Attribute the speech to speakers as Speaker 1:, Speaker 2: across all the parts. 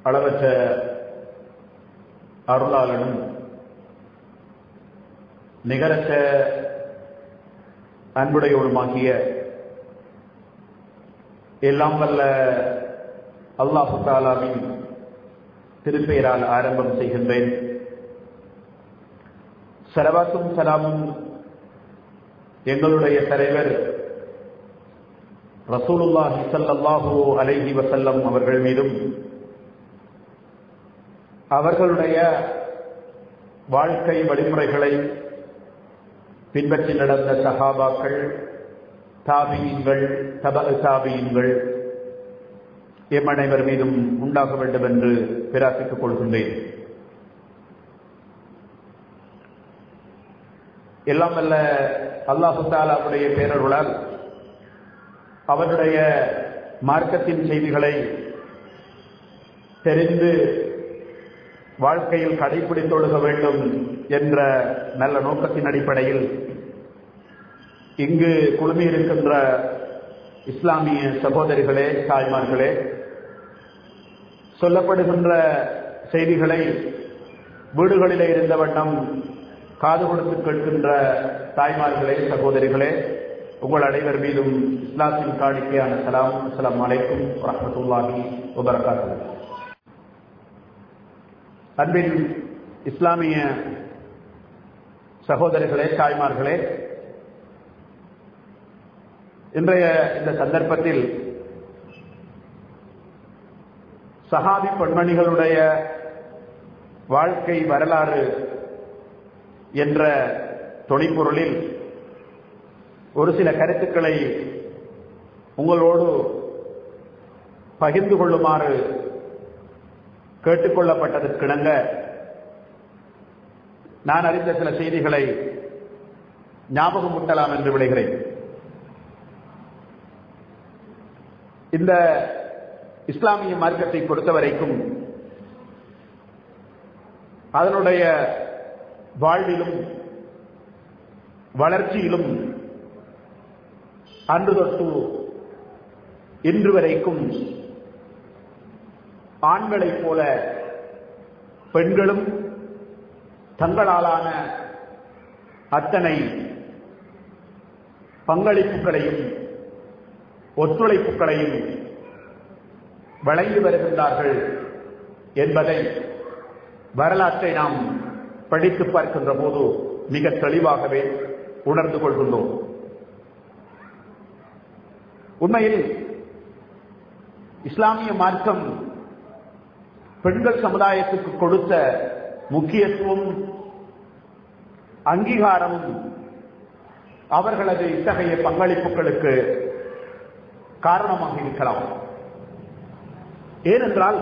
Speaker 1: அளவற்ற அருளாளனும் நிகரற்ற அன்புடையோடுமாகிய எல்லாம் வல்ல அல்லாஹு தாலாவின் திருப்பெயரால் ஆரம்பம் செய்கின்றேன் சரவாத்தும் சலாமும் எங்களுடைய தலைவர் ரசூலுல்லாஹி ஸல்லல்லாஹு அலைஹி வஸல்லம் அவர்கள் மீதும் அவர்களுடைய வாழ்க்கை வழிமுறைகளை பின்பற்றி நடந்த சஹாபாக்கள் தாபியங்கள் தப தாபியங்கள் எம் அனைவர் மீதும் உண்டாக வேண்டும் என்று பிரார்த்தித்துக் கொள்கின்றேன் எல்லாம் வல்ல அல்லாஹு தாலாவுடைய பேரருளால் அவனுடைய மார்க்கத்தின் செய்திகளை தெரிந்து வாழ்க்கையில் கடைபிடித்தொழுக வேண்டும் என்ற நல்ல நோக்கத்தின் அடிப்படையில் இங்கு குழுமியிருக்கின்ற இஸ்லாமிய சகோதரிகளே தாய்மார்களே சொல்லப்படுகின்ற செய்திகளை வீடுகளிலே இருந்த வண்ணம் காது கொடுத்து கேட்கின்ற தாய்மார்களே சகோதரிகளே உங்கள் அனைவர் மீதும் இஸ்லாத்தின் காணிக்கையான சலாம் அஸ்லாம் வலைக்கும் வரமத்துல்லாஹி வபரகாத்து அன்பின் இஸ்லாமிய சகோதரிகளே தாய்மார்களே இன்றைய இந்த சந்தர்ப்பத்தில் சஹாபி பெண்மணிகளுடைய வாழ்க்கை வரலாறு என்ற தொனிப்பொருளில் ஒரு சில கருத்துக்களை உங்களோடு பகிர்ந்து கொள்ளுமாறு கேட்டுக்கொள்ளப்பட்டதற்கிணங்க நான் அறிந்த சில செய்திகளை ஞாபகம் முட்டலாம் என்று விளைகிறேன் இந்த இஸ்லாமிய மார்க்கத்தை பொறுத்தவரைக்கும் அதனுடைய வாழ்விலும் வளர்ச்சியிலும் அன்று தொட்டு இன்று வரைக்கும் ஆண்களைப் போல பெண்களும் தங்களாலான அத்தனை பங்களிப்புகளையும் ஒத்துழைப்புகளையும் வழங்கி வருகின்றார்கள் என்பதை வரலாற்றை நாம் படித்து பார்க்கின்ற போது மிக தெளிவாகவே உணர்ந்து கொள்கின்றோம் உண்மையில் இஸ்லாமிய மார்க்கம் பெண்கள் சமுதாயத்துக்கு கொடுத்த முக்கியத்துவம் அங்கீகாரமும் அவர்களது இத்தகைய பங்களிப்புகளுக்கு காரணமாக இருக்கலாம் ஏனென்றால்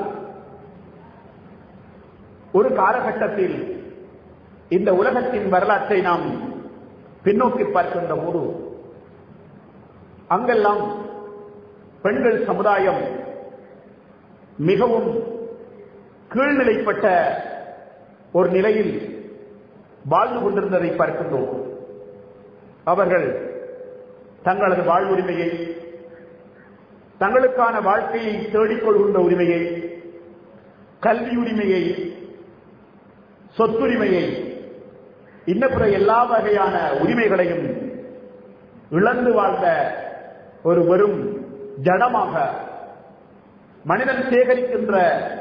Speaker 1: ஒரு காலகட்டத்தில் இந்த உலகத்தின் வரலாற்றை நாம் பின்னோக்கி பார்க்கின்ற போது அங்கெல்லாம் பெண்கள் சமுதாயம் மிகவும் கீழ்நிலைப்பட்ட ஒரு நிலையில் வாழ்ந்து கொண்டிருந்ததை பார்க்கின்றோம் அவர்கள் தங்களது வாழ்வுரிமையை தங்களுக்கான வாழ்க்கையை தேடிக்கொள்கின்ற உரிமையை கல்வி உரிமையை சொத்துரிமையை இன்னப்புற எல்லா வகையான உரிமைகளையும் இழந்து வாழ்ந்த ஒரு வெறும் ஜடமாக மனிதன் சேகரிக்கின்ற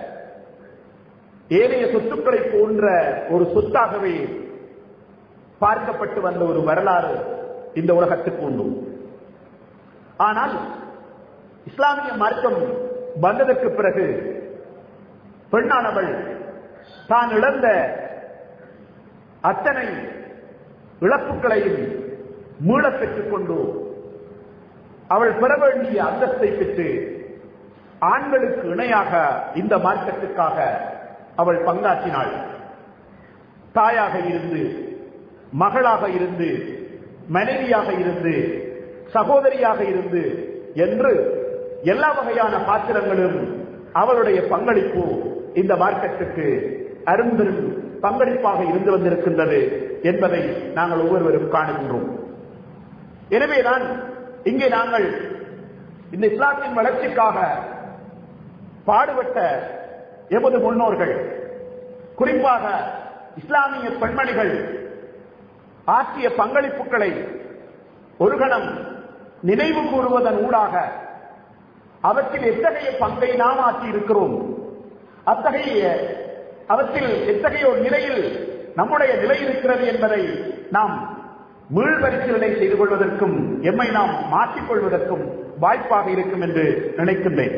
Speaker 1: ஏனைய சொத்துக்களை போன்ற ஒரு சொத்தாகவே பார்க்கப்பட்டு வந்த ஒரு வரலாறு இந்த உலகத்துக்கு உண்டு ஆனால் இஸ்லாமிய மார்க்கம் வந்ததற்கு பிறகு பெண்ணானவள் தான் இழந்த அத்தனை இழப்புகளையும் மீளப் பெற்றுக் கொண்டு அவள் பெற வேண்டிய அந்தஸ்தை பெற்று ஆண்களுக்கு இணையாக இந்த மார்க்கத்துக்காக அவள் பங்காற்றினாள் தாயாக இருந்து மகளாக இருந்து மனைவியாக இருந்து சகோதரியாக இருந்து என்று எல்லா வகையான பாத்திரங்களும் அவளுடைய பங்களிப்பு இந்த மார்க்கத்துக்கு அரும்பெரும் பங்களிப்பாக இருந்து வந்திருக்கின்றது என்பதை நாங்கள் ஒவ்வொருவரும் காணுகின்றோம் எனவேதான் இங்கே நாங்கள் இந்த இஸ்லாத்தின் வளர்ச்சிக்காக பாடுபட்ட எமது முன்னோர்கள் குறிப்பாக இஸ்லாமிய பெண்மணிகள் ஆற்றிய பங்களிப்புகளை ஒரு கணம் நினைவு கூறுவதன் ஊடாக அவற்றில் எத்தகைய பங்கை நாம் ஆற்றி இருக்கிறோம் அத்தகைய அவற்றில் எத்தகைய ஒரு நிலையில் நம்முடைய நிலை இருக்கிறது என்பதை நாம் மீள் பரிசீலனை செய்து கொள்வதற்கும் எம்மை நாம் மாற்றிக்கொள்வதற்கும் வாய்ப்பாக இருக்கும் என்று நினைக்கின்றேன்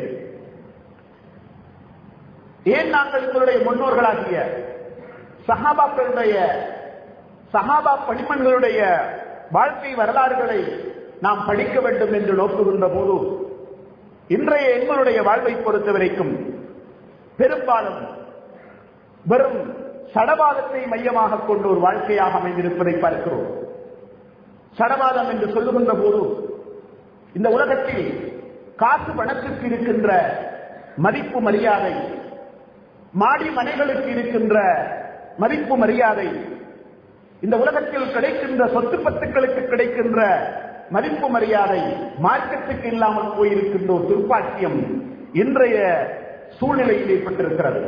Speaker 1: ஏன் நாங்கள் எங்களுடைய முன்னோர்களாகிய சஹாபாக்களுடைய சஹாபா பணிமன்களுடைய வாழ்க்கை வரலாறுகளை நாம் படிக்க வேண்டும் என்று நோக்குகின்ற போது இன்றைய எங்களுடைய வாழ்வை பொறுத்த வரைக்கும் பெரும்பாலும் வெறும் சடவாதத்தை மையமாக கொண்ட ஒரு வாழ்க்கையாக அமைந்திருப்பதை பார்க்கிறோம் சடவாதம் என்று சொல்லுகின்ற போது இந்த உலகத்தில் காசு பணத்திற்கு இருக்கின்ற மதிப்பு மரியாதை மாடி மனைகளுக்கு இருக்கின்ற மதிப்பு மரியாதை இந்த உலகத்தில் கிடைக்கின்ற சொத்து பத்துக்களுக்கு கிடைக்கின்ற மதிப்பு மரியாதை மார்க்கத்துக்கு இல்லாமல் போயிருக்கின்ற ஒரு துர்ப்பாக்கியம் இன்றைய சூழ்நிலையில் ஏற்பட்டிருக்கிறது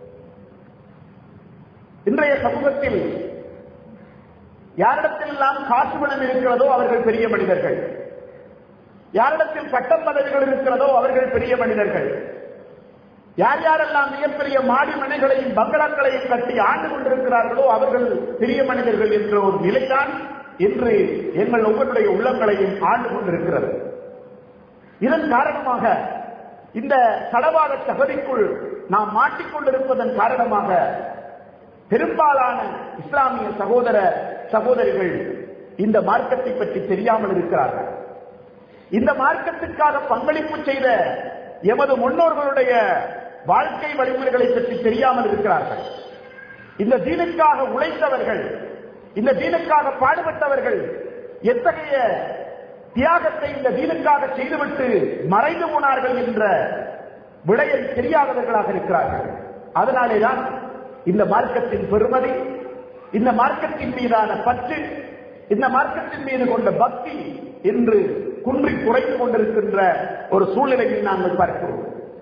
Speaker 1: இன்றைய சமூகத்தில் யாரிடத்திலெல்லாம் காசு பணம் இருக்கிறதோ அவர்கள் பெரிய மனிதர்கள் யாரிடத்தில் பட்டம் பதவிகள் இருக்கிறதோ அவர்கள் பெரிய மனிதர்கள் யார் யாரெல்லாம் மிகப்பெரிய மாடி மனைகளையும் பங்களாக்களையும் கட்டி ஆண்டு கொண்டிருக்கிறார்களோ அவர்கள் பெரிய மனிதர்கள் என்ற ஒரு நிலைதான் இன்று எங்கள் ஒவ்வொருடைய உள்ளங்களையும் ஆண்டு கொண்டிருக்கிறது இதன் காரணமாக இந்த தடவாத தகுதிக்குள் நாம் மாட்டிக்கொண்டிருப்பதன் காரணமாக பெரும்பாலான இஸ்லாமிய சகோதர சகோதரிகள் இந்த மார்க்கத்தை பற்றி தெரியாமல் இருக்கிறார்கள் இந்த மார்க்கத்திற்காக பங்களிப்பு செய்த எமது முன்னோர்களுடைய வாழ்க்கை வழிமுறைகளை பற்றி தெரியாமல் இருக்கிறார்கள் இந்த தீனுக்காக உழைத்தவர்கள் இந்த தீனுக்காக பாடுபட்டவர்கள் எத்தகைய தியாகத்தை இந்த தீனுக்காக செய்துவிட்டு மறைந்து போனார்கள் என்ற விடையை தெரியாதவர்களாக இருக்கிறார்கள் அதனாலேதான் இந்த மார்க்கத்தின் பெருமதி இந்த மார்க்கத்தின் மீதான பற்று இந்த மார்க்கத்தின் மீது கொண்ட பக்தி என்று குன்றி குறைந்து கொண்டிருக்கின்ற ஒரு சூழ்நிலையில் நாங்கள் பார்க்கிறோம்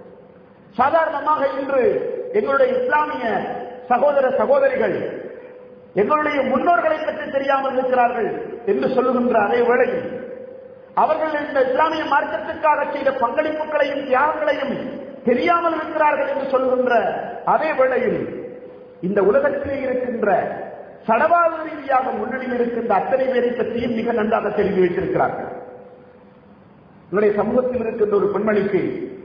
Speaker 1: சாதாரணமாக இன்று எங்களுடைய இஸ்லாமிய சகோதர சகோதரிகள் எங்களுடைய முன்னோர்களை பற்றி தெரியாமல் இருக்கிறார்கள் என்று சொல்லுகின்ற அதே வேளையில் அவர்கள் இந்த இஸ்லாமிய மார்க்கத்திற்காக செய்த பங்களிப்புகளையும் தியாகங்களையும் தெரியாமல் இருக்கிறார்கள் என்று சொல்லுகின்ற அதே வேளையில் இந்த உலகத்திலே இருக்கின்ற சடவாத ரீதியாக முன்னணியில் இருக்கின்ற அத்தனை பேரை பற்றியும் மிக நன்றாக தெரிந்து வைத்திருக்கிறார்கள் என்னுடைய சமூகத்தில் இருக்கின்ற ஒரு பெண்மணிக்கு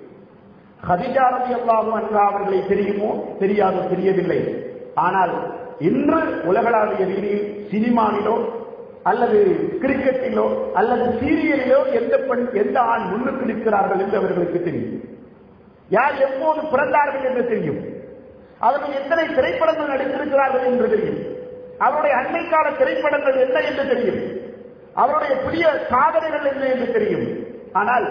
Speaker 1: ஹதிஜா ரவி அல்லாஹும் அன்றா அவர்களை தெரியுமோ தெரியாதோ தெரியவில்லை ஆனால் இன்று உலகளாவிய ரீதியில் சினிமாவிலோ அல்லது கிரிக்கெட்டிலோ அல்லது சீரியலிலோ எந்த பெண் எந்த ஆண் முன்னுக்கு நிற்கிறார்கள் என்று அவர்களுக்கு தெரியும் யார் எப்போது பிறந்தார்கள் என்று தெரியும் அவர்கள் எத்தனை திரைப்படங்கள் நடித்திருக்கிறார்கள் என்று தெரியும் அவருடைய அண்மை கால திரைப்படங்கள் என்ன என்று தெரியும் அவருடைய புதிய சாதனைகள் என்ன என்று தெரியும் ஆனால்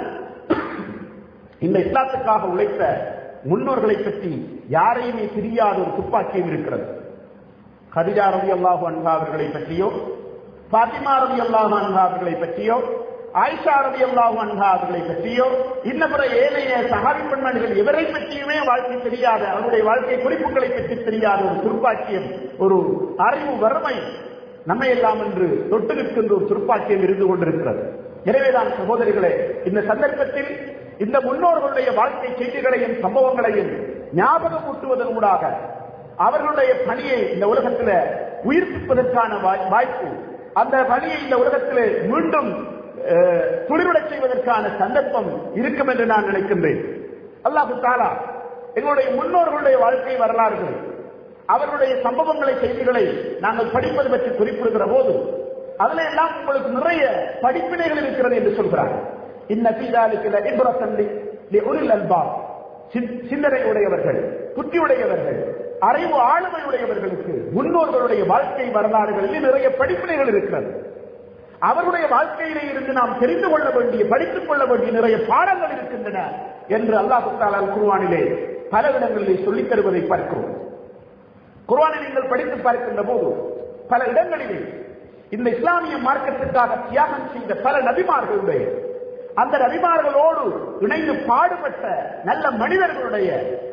Speaker 1: இந்த இஸ்லாத்துக்காக உழைத்த முன்னோர்களை பற்றி யாரையுமே தெரியாத ஒரு துப்பாக்கியம் இருக்கிறது கதிஜா ரவி அல்லாஹு அன்ஹா அவர்களை பற்றியோ பாத்திமா ரவி அல்லாஹு அன்ஹா அவர்களை பற்றியோ ஆயிஷா ரவி அல்லாஹு அன்ஹா அவர்களை பற்றியோ இன்னபிற ஏனைய சகாபி பெண்மணிகள் இவரை பற்றியுமே வாழ்க்கை தெரியாத அவருடைய வாழ்க்கை குறிப்புகளை பற்றி தெரியாத ஒரு துர்ப்பாக்கியம் ஒரு அறிவு வறுமை நம்மை எல்லாம் என்று தொட்டு நிற்கின்ற ஒரு துர்ப்பாக்கியம் இருந்து கொண்டிருக்கிறது எனவேதான் சகோதரிகளே இந்த சந்தர்ப்பத்தில் இந்த முன்னோர்களுடைய வாழ்க்கை செய்திகளையும் சம்பவங்களையும் ஞாபகம் ஊட்டுவதன் ஊடாக அவர்களுடைய பணியை இந்த உலகத்தில் உயிர்ப்பிப்பதற்கான வாய்ப்பு அந்த பணியை இந்த உலகத்தில் மீண்டும் துளிர்விடச் செய்வதற்கான சந்தர்ப்பம் இருக்கும் என்று நான் நினைக்கின்றேன் அல்லாஹு தாலா எங்களுடைய முன்னோர்களுடைய வாழ்க்கை வரலாறுகள் அவர்களுடைய சம்பவங்களை செய்திகளை நாங்கள் படிப்பது பற்றி குறிப்பிடுகிற போது அதுல எல்லாம் உங்களுக்கு நிறைய படிப்பினைகள் இருக்கிறது என்று சொல்கிறார் இன்ன பீதாலுக்கு இப்ரத்தந்தி உரில் அல்பா சிந்தனை உடையவர்கள் புத்தி உடையவர்கள் அறிவு ஆளுமை உடையவர்களுக்கு முன்னோர்களுடைய வாழ்க்கை வரலாறுகளில் நிறைய படிப்பினைகள் இருக்கிறது அவருடைய வாழ்க்கையிலே இருந்து நாம் தெரிந்து கொள்ள வேண்டிய படித்துக் கொள்ள வேண்டிய நிறைய பாடங்கள் இருக்கின்றன என்று அல்லாஹு தாலா குருவானிலே பல இடங்களிலே சொல்லித் தருவதை பார்க்கிறோம் குர்ஆனை நீங்கள் படித்து பார்க்கின்ற போது பல இடங்களிலே இந்த இஸ்லாமிய மார்க்கத்திற்காக தியாகம் செய்த பல நபிமார்களுடைய அந்த நபிமார்களோடு இணைந்து பாடுபட்ட நல்ல மனிதர்களுடைய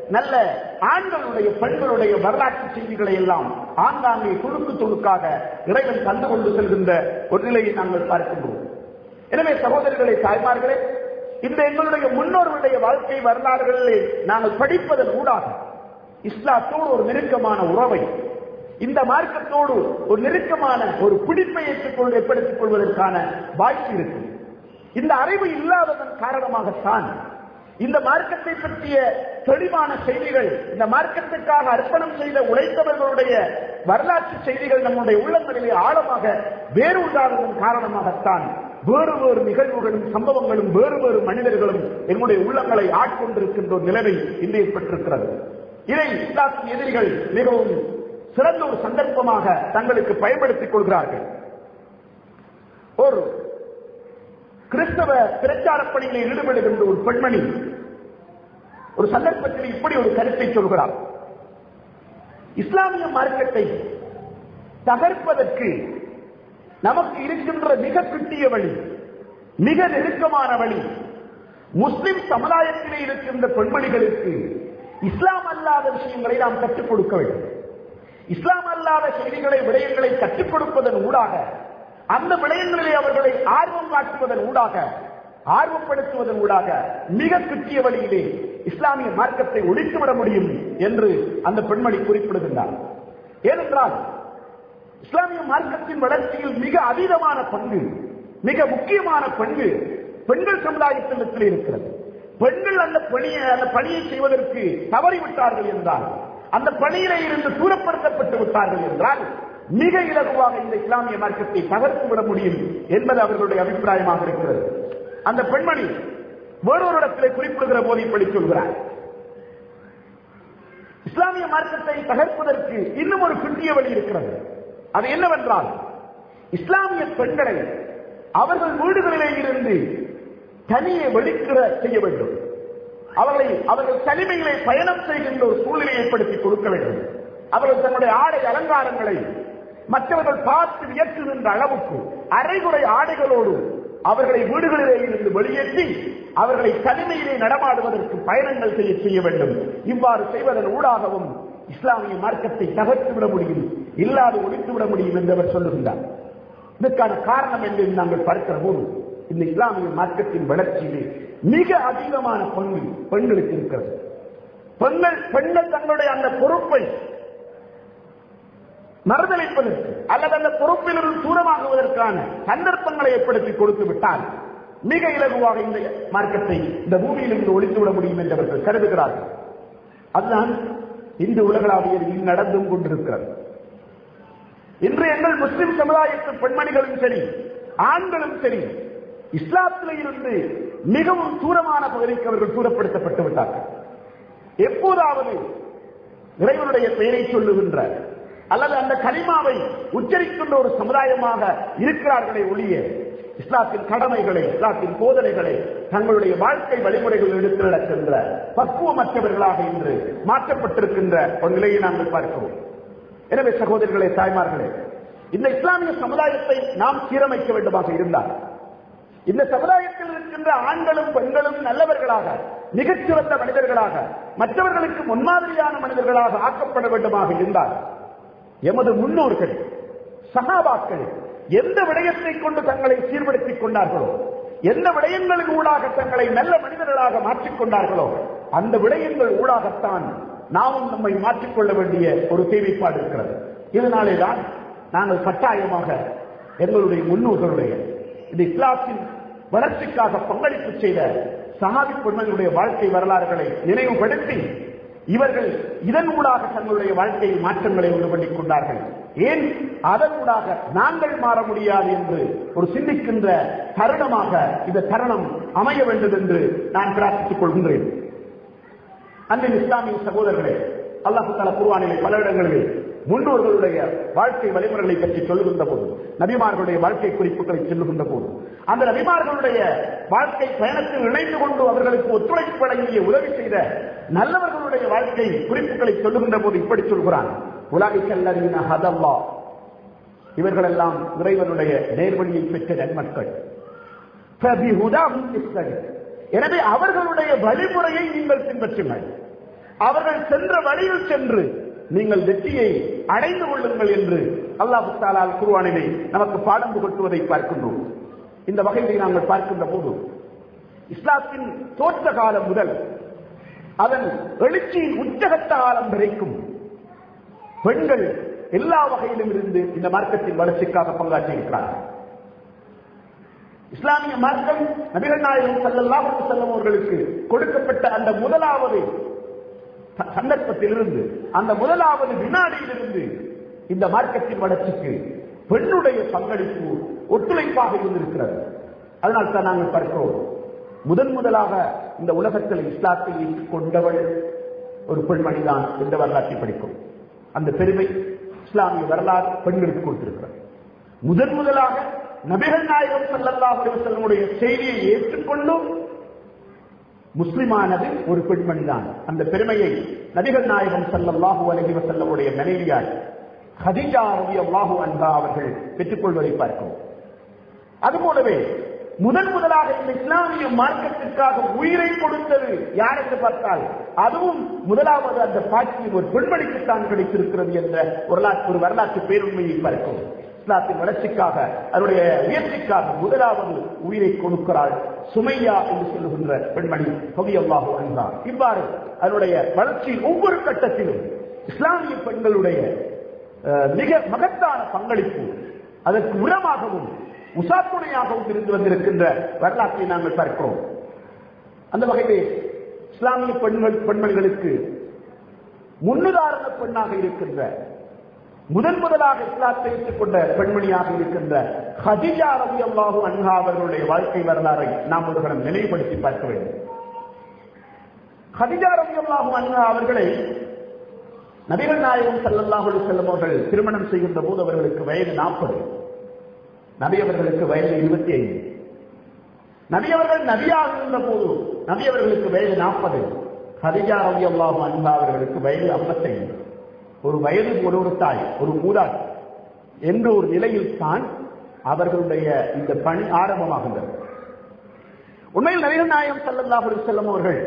Speaker 1: நல்ல ஆண்களுடைய பெண்களுடைய வரலாற்று செய்திகளை எல்லாம் ஆங்காங்கே துணுக்கு துணுக்காக இறைவன் தந்து கொண்டு செல்கின்ற ஒரு நிலையை நாங்கள் பார்க்கின்றோம் எனவே சகோதரர்களே தாய்மார்களே இந்த எங்களுடைய முன்னோர்களுடைய வாழ்க்கை வரலாறுகளிலே நாங்கள் படிப்பதன் ஊடாக இஸ்லாத்தோடு ஒரு நெருக்கமான உறவை இந்த மார்க்கத்தோடு ஒரு நெருக்கமான ஒரு பிடிப்பை ஏற்றுக்கொண்டு ஏற்படுத்திக் கொள்வதற்கான வாய்ப்பு இருக்கு இந்த அறிவு இல்லாததன் காரணமாகத்தான் இந்த மார்க்கத்தை பற்றிய தெளிவான செய்திகள் இந்த மார்க்கத்துக்காக அர்ப்பணம் செய்த உழைத்தவர்களுடைய வரலாற்று செய்திகள் நம்முடைய உள்ளங்களிலே ஆழமாக வேறு உண்டாததன் காரணமாகத்தான் வேறு வேறு நிகழ்வுகளும் சம்பவங்களும் வேறு வேறு மனிதர்களும் எங்களுடைய உள்ளங்களை ஆட்கொண்டிருக்கின்ற ஒரு நிலைமை இன்று ஏற்பட்டிருக்கிறது இதை இஸ்லாத்தின் எதிரிகள் மிகவும் சிறந்த ஒரு சந்தர்ப்பமாக தங்களுக்கு பயன்படுத்திக் கொள்கிறார்கள் ஒரு கிறிஸ்தவ பிரச்சார பணியில் ஈடுபடுகின்ற ஒரு பெண்மணி ஒரு சந்தர்ப்பத்தில் இப்படி ஒரு கருத்தை சொல்கிறார் இஸ்லாமிய மார்க்கத்தை தகர்ப்பதற்கு நமக்கு இருக்கின்ற மிக கிட்டிய வழி மிக நெருக்கமான வழி முஸ்லிம் சமுதாயத்திலே இருக்கின்ற பெண்மணிகளுக்கு இஸ்லாம் அல்லாத விஷயங்களை நாம் கற்றுக் கொடுக்க வேண்டும் இஸ்லாம் அல்லாத செய்திகளை விடயங்களை கற்றுக் கொடுப்பதன் ஊடாக அந்த விடயங்களிலே அவர்களை ஆர்வம் காட்டுவதன் ஊடாக ஆர்வப்படுத்துவதன் ஊடாக மிக கிட்டிய வழியிலே இஸ்லாமிய மார்க்கத்தை ஒழித்துவிட முடியும் என்று அந்த பெண்மணி குறிப்பிடுகின்றார் ஏனென்றால் இஸ்லாமிய மார்க்கத்தின் வளர்ச்சியில் மிக அதீதமான பங்கு மிக முக்கியமான பங்கு பெண்கள் சமுதாயத்தில் இருக்கிறது பெண்கள் அந்த பணியை அந்த பணியை செய்வதற்கு தவறிவிட்டார்கள் என்றால் அந்த பணியிலே இருந்து தூரப்படுத்தப்பட்டு விட்டார்கள் என்றால் மிக இலகுவாக இந்த இஸ்லாமிய மார்க்கத்தை தகர்த்து விட முடியும் என்பது அவர்களுடைய அபிப்பிராயமாக இருக்கிறது அந்த பெண்மணி வேறொரு இடத்திலே குறிப்பிடுகிற போது இப்படி சொல்கிறார் இஸ்லாமிய மார்க்கத்தை தகர்ப்பதற்கு இன்னும் ஒரு குட்டிய வழி இருக்கிறது அது என்னவென்றால் இஸ்லாமிய பெண்களை அவர்கள் வீடுகளிலே இருந்து தனியே வெளிக்கிற செய்ய வேண்டும் அவர்களை அவர்கள் தனிமையிலே பயணம் செய்கின்ற ஒரு சூழ்நிலையை ஏற்படுத்தி கொடுக்க வேண்டும் அவர்கள் தன்னுடைய ஆடை அலங்காரங்களை மற்றவர்கள் பார்த்து வியக்குகின்ற அளவுக்கு அரைகுறை ஆடைகளோடு அவர்களை வீடுகளிலே இருந்து வெளியேற்றி அவர்களை தனிமையிலே நடமாடுவதற்கு பயணங்கள் செய்ய செய்ய வேண்டும் இவ்வாறு செய்வதன் ஊடாகவும் இஸ்லாமிய மார்க்கத்தை தகர்த்துவிட முடியும் இல்லாது ஒழித்துவிட முடியும் என்று அவர் சொல்லுகின்றார் இதற்கான காரணம் என்று நாங்கள் பார்க்கிற போது இந்த இஸ்லாமிய மார்க்கத்தின் வளர்ச்சியிலே மிக அதிகமான பங்கு பெண்களுக்கு இருக்கிறது பெண்கள் பெண்கள் தங்களுடைய அந்த பொறுப்பை மறுதளிப்பதற்கு அல்லது அந்த பொறுப்பிலிருந்து தூரமாகுவதற்கான சந்தர்ப்பங்களை ஏற்படுத்தி கொடுத்து விட்டால் மிக இலகுவாக இந்த மார்க்கத்தை இந்த பூமியிலிருந்து ஒழித்துவிட முடியும் என்று அவர்கள் கருதுகிறார்கள் அதுதான் இன்று உலகளாவிய நடந்தும் கொண்டிருக்கிறது இன்று எங்கள் முஸ்லிம் சமுதாயத்து பெண்மணிகளும் சரி ஆண்களும் சரி இஸ்லாத்தில் இருந்து மிகவும் தூரமான பகுதிக்கு அவர்கள் தூரப்படுத்தப்பட்டு விட்டார்கள் எப்போதாவது இறைவனுடைய பெயரை சொல்லுகின்ற அல்லது அந்த கலிமாவை உச்சரிக்கின்ற ஒரு சமுதாயமாக இருக்கிறார்களே ஒழிய இஸ்லாத்தின் கடமைகளை இஸ்லாத்தின் போதனைகளை தங்களுடைய வாழ்க்கை வழிமுறைகள் எடுத்து நடக்கின்ற பக்குவமற்றவர்களாக இன்று மாற்றப்பட்டிருக்கின்ற ஒரு நிலையை நாங்கள் பார்க்கிறோம் எனவே சகோதரர்களே தாய்மார்களே இந்த இஸ்லாமிய சமுதாயத்தை நாம் சீரமைக்க வேண்டுமாக இருந்தால் இந்த சமுதாயத்தில் இருக்கின்ற ஆண்களும் பெண்களும் நல்லவர்களாக மிகச்சிறந்த மனிதர்களாக மற்றவர்களுக்கு முன்மாதிரியான மனிதர்களாக ஆக்கப்பட வேண்டுமாக இருந்தால் எமது முன்னோர்கள் சகாபாக்கள் எந்த விடயத்தை கொண்டு தங்களை சீர்படுத்திக் கொண்டார்களோ எந்த விடயங்களின் ஊடாக தங்களை நல்ல மனிதர்களாக மாற்றிக்கொண்டார்களோ அந்த விடயங்கள் ஊடாகத்தான் நாமும் நம்மை மாற்றிக்கொள்ள வேண்டிய ஒரு தேவைப்பாடு இருக்கிறது இதனாலேதான் நாங்கள் கட்டாயமாக எங்களுடைய முன்னோர்களுடைய இந்த இஸ்லாத்தின் வளர்ச்சிக்காக பங்களிப்பு செய்த சஹாபி பெண்களுடைய வாழ்க்கை வரலாறுகளை நினைவுபடுத்தி இவர்கள் இதன் ஊடாக தங்களுடைய வாழ்க்கையில் மாற்றங்களை உண்டு பண்ணிக் கொண்டார்கள் ஏன் அதன் ஊடாக நாங்கள் மாற முடியாது என்று ஒரு சிந்திக்கின்ற தருணமாக இந்த தருணம் அமைய வேண்டும் என்று நான் பிரார்த்தித்துக் கொள்கின்றேன் அன்பின் இஸ்லாமிய சகோதரர்களே அல்லாஹு தலா குருவானிலே பல இடங்களிலே முன்னோர்களுடைய வாழ்க்கை வழிமுறைகளை பற்றி சொல்லுகின்ற போது நபிமார்களுடைய வாழ்க்கை குறிப்புகளை சொல்லுகின்ற போது அந்த நபிமார்களுடைய வாழ்க்கை பயணத்தில் இணைந்து கொண்டு அவர்களுக்கு ஒத்துழைப்பு வழங்கிய உதவி செய்த நல்லவர்களுடைய வாழ்க்கை குறிப்புகளை சொல்லுகின்ற போது இப்படி சொல்கிறான் உலகிற்கல்லறின ஹதல்லா இவர்களெல்லாம் இறைவனுடைய நேர்வழியை பெற்ற நன்மக்கள் எனவே அவர்களுடைய வழிமுறையை நீங்கள் பின்பற்றுங்கள் அவர்கள் சென்ற வழியில் சென்று நீங்கள் வெற்றியை அடைந்து கொள்ளுங்கள் என்று அல்லாஹு தாலால் குருவானிலே நமக்கு பாடம் புகட்டுவதை பார்க்கின்றோம் இந்த வகையை நாங்கள் பார்க்கின்ற போது இஸ்லாத்தின் தோற்ற காலம் முதல் அதன் எழுச்சியின் உச்சகட்ட காலம் வரைக்கும் பெண்கள் எல்லா வகையிலும் இருந்து இந்த மார்க்கத்தின் வளர்ச்சிக்காக பங்காற்றி இருக்கிறார்கள் இஸ்லாமிய மார்க்கம் நபிகள் நாயகம் சல்லல்லாஹு அலைஹி வஸல்லம் அவர்களுக்கு கொடுக்கப்பட்ட அந்த முதலாவது ச- சந்தர்ப்பத்திலிருந்து அந்த முதலாவது வினாடியிலிருந்து இந்த மார்க்கத்தின் வளர்ச்சிக்கு பெண்ணுடைய பங்களிப்பு ஒத்துழைப்பாக இருந்திருக்கிறது அதனால் தான் நாங்கள் பார்க்கிறோம் முதன் முதலாக இந்த உலகத்தில் இஸ்லாத்தை ஏற்றுக் கொண்டவள் ஒரு பெண்மணிதான் என்ற வரலாற்றை படிக்கும் அந்த பெருமை இஸ்லாமிய வரலாறு பெண்களுக்கு கொடுத்திருக்கிறது முதன் முதலாக நபிகள் நாயகம் ஸல்லல்லாஹு அலைஹி வஸல்லமுடைய செய்தியை ஏற்றுக்கொண்டும் முஸ்லிமானது ஒரு பெண்மணி தான் அந்த பெருமையை நபிகள் நாயகம் ஸல்லல்லாஹு அலைஹி வஸல்லமுடைய மனைவியார் ஹதீஜா ரலியல்லாஹு அன்ஹா அவர்கள் பெற்றுக்கொள்வதை பார்க்கிறோம் அதுபோலவே முதன் முதலாக இந்த இஸ்லாமிய மார்க்கத்திற்காக உயிரை கொடுத்தது யார் என்று பார்த்தால் அதுவும் முதலாவது அந்த பாக்கியம் ஒரு பெண்மணிக்குத்தான் கிடைத்திருக்கிறது என்ற வரலாற்று ஒரு வரலாற்று பேருண்மையை பார்க்கும் இஸ்லாத்தின் வளர்ச்சிக்காக அதனுடைய உயர்ச்சிக்காக முதலாவது உயிரை கொடுக்கிறாள் சுமையா என்று சொல்லுகின்ற பெண்மணி கவியல்லாஹு அன்ஹா இவ்வாறு அதனுடைய வளர்ச்சியின் ஒவ்வொரு கட்டத்திலும் இஸ்லாமிய பெண்களுடைய அஹ், மிக மகத்தான பங்களிப்பு அதற்கு உரமாகவும் உசாத்துணையாகவும் இருந்து வந்திருக்கின்ற வரலாற்றை நாங்கள் பார்க்கிறோம் அந்த வகையிலே இஸ்லாமிய பெண்கள் பெண்மணிகளுக்கு முன்னுதாரண பெண்ணாக இருக்கின்ற முதன் முதலாக இஸ்லாத்தை ஏற்றுக்கொண்ட பெண்மணியாக இருக்கின்ற ஹதிஜா ரவி அல்லாஹு அன்ஹா அவர்களுடைய வாழ்க்கை வரலாறை நாம் ஒரு கணம் நினைவுபடுத்தி பார்க்க வேண்டும் ஹதிஜா ரவி அல்லாஹு அன்ஹா அவர்களை நபிகள் நாயகம் ஸல்லல்லாஹு அலைஹி வஸல்லம் அவர்கள் திருமணம் செய்கின்ற போது அவர்களுக்கு வயது நாற்பது நபி அவர்களுக்கு வயது இருபத்தி ஐந்து நபி அவர்கள் நபியாக இருந்த போது நபி அவர்களுக்கு வயது நாற்பது ஹதிஜா ரவி அல்லாஹு அன்ஹா அவர்களுக்கு வயது ஐம்பத்தைந்து ஒரு வயது ஒரு ஒரு தாய் ஒரு மூதாட்டி என்ற ஒரு நிலையில் தான் அவர்களுடைய இந்த பணி ஆரம்பமாகின்றது உண்மையில் நபிகள் நாயகம் ஸல்லல்லாஹு அலைஹி வஸல்லம் அவர்கள்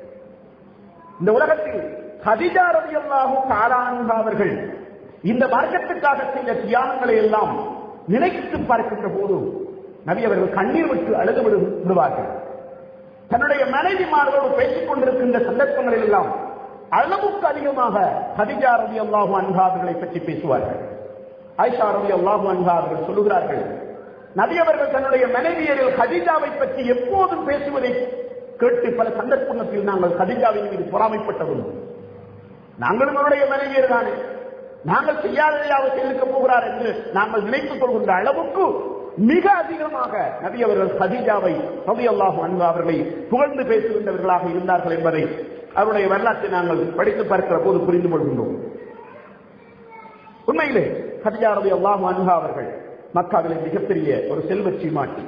Speaker 1: இந்த உலகத்தில் ஹதிஜா ரலியல்லாஹு தஆலா அன்ஹா அவர்கள் இந்த மார்க்கத்துக்காக செய்த தியாகங்களை எல்லாம் நினைத்து பார்க்கின்ற போது நபி அவர்கள் கண்ணீர் விட்டு அழுது விடு- விடுவார்கள் தன்னுடைய மனைவிமார்களோடு பேசிக் கொண்டிருக்கின்ற சந்தர்ப்பங்களில் எல்லாம் அளவுக்கு அதிகமாக ஹதிஜா ரவி அல்லாஹு அன்ஹா அவர்களை பற்றி பேசுவார்கள் ஆயிஷா ரவி அல்லாஹு அன்ஹா அவர்கள் சொல்லுகிறார்கள் நபி அவர்கள் தன்னுடைய மனைவியரில் ஹதிஜாவை பற்றி எப்போதும் பேசுவதை கேட்டு பல சந்தர்ப்பங்களில் நாங்கள் ஹதிஜாவின் மீது பொறாமைப்பட்டதும் நாங்களும் அவருடைய மனைவியர் தானே நாங்கள் செய்யாததையாவது செய்திருக்க போகிறார் என்று நாங்கள் நினைத்துக் கொள்கின்ற அளவுக்கு மிக அதிகமாக நபி அவர்கள் ஹதீஜாவை ரவி அல்லாஹு அன்பா அவர்களை புகழ்ந்து பேசுகின்றவர்களாக இருந்தார்கள் என்பதை அவருடைய வரலாற்றை நாங்கள் படித்து பார்க்கிற போது புரிந்து கொள்கின்றோம் உண்மையிலே ஹதிஜா ரவி அல்லாஹு அன்ஹா அவர்கள் மக்காவிலே மிகப்பெரிய ஒரு செல்வச் சீமாட்டி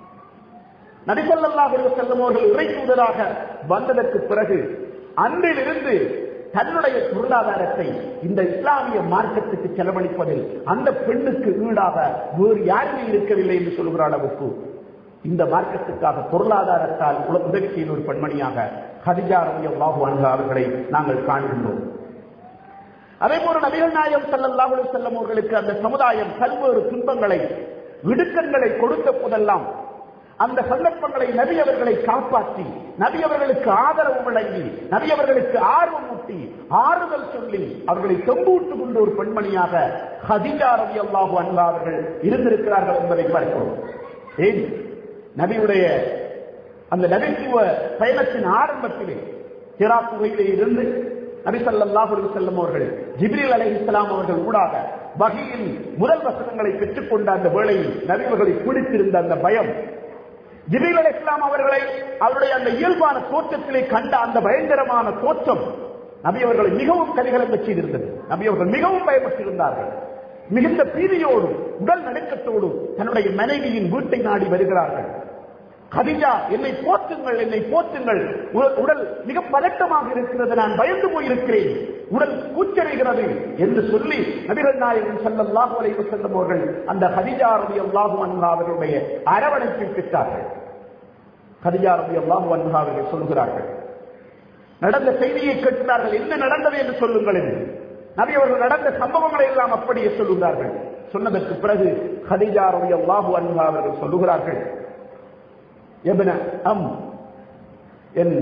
Speaker 1: நபிசல்லாஹு அலைஹி வஸல்லம் அவர்கள் இறை தூதராக வந்ததற்கு பிறகு அன்றிலிருந்து தன்னுடைய பொருளாதாரத்தை இந்த இஸ்லாமிய மார்க்கத்துக்கு செலவழிப்பதில் அந்த பெண்ணுக்கு ஈடாக வேறு யாருமே இருக்கவில்லை என்று சொல்கிற அளவுக்கு இந்த மார்க்கத்துக்காக பொருளாதாரத்தால் உல- உதவி செய்த ஒரு பெண்மணியாக ஹதிஜா ரலியல்லாஹு அன்ஹா அவர்களை நாங்கள் காண்கின்றோம் அதே போல நபிகள் நாயகம் ஸல்லல்லாஹு அலைஹி வஸல்லம் அவர்களுக்கு அந்த சமுதாயம் பல்வேறு துன்பங்களை இடுக்கண்களை கொடுத்த போதெல்லாம் அந்த சந்தர்ப்பங்களை நபி அவர்களை காப்பாற்றி நபி அவர்களுக்கு ஆதரவு வழங்கி நபி அவர்களுக்கு ஆர்வம் ஊட்டி ஆறுதல் சொல்லி அவர்களை தொங்கூட்டு கொண்ட ஒரு பெண்மணியாக ஹதிஜா ரவி அல்லாஹு அன்பா அவர்கள் இருந்திருக்கிறார்கள் என்பதை பார்க்கிறோம் ஏன் நபியுடைய அந்த நபித்துவ பயணத்தின் ஆரம்பத்திலே ஹிரா குகையிலே இருந்து நபி ஸல்லல்லாஹு அலைஹி வஸல்லம் அவர்கள் ஜிப்ரீல் அலைஹிஸ்ஸலாம் அவர்கள் ஊடாக வகையில் முதல் வசனங்களை பெற்றுக்கொண்ட அந்த வேளையில் நபி அவர்களை பிடித்திருந்த அந்த பயம் ஜிப்ரீல் அலைஹிஸ்ஸலாம் அவர்களை அவருடைய அந்த இயல்பான தோற்றத்திலே கண்ட அந்த பயங்கரமான தோற்றம் நபி அவர்களை மிகவும் கலிகலங்க செய்திருந்தது நபி அவர்கள் மிகவும் பயப்பட்டிருந்தார்கள் மிகுந்த பீதியோடு உடல் நடுக்கத்தோடு தன்னுடைய மனைவியின் வீட்டை நாடி வருகிறார்கள் கதிஜா என்னை போற்றுங்கள் என்னை போற்றுங்கள் உட- உடல் மிக பதட்டமாக இருக்கிறது நான் பயந்து போயிருக்கிறேன் உடல் கூச்சடைகிறது என்று சொல்லி நபிகள் நாயகன் ஸல்லல்லாஹு அலைஹி வஸல்லம் அவர்கள் அந்த கதிஜா ரலியல்லாஹு அன்ஹா அவர்களுடைய அரவணைப்பை பெற்றார்கள் கதிஜா ரலியல்லாஹு அன்ஹா அவர்கள் சொல்கிறார்கள் நடந்த செய்தியை கேட்கிறார்கள் என்ன நடந்தது என்று சொல்லுங்கள் என்று நபி அவர்கள் நடந்த சம்பவங்களை எல்லாம் அப்படியே சொல்லுகிறார்கள் சொன்னதற்கு பிறகு ஹதிஜா ரலியல்லாஹு அன்ஹா அவர்கள் சொல்லுகிறார்கள் எபன அம் என்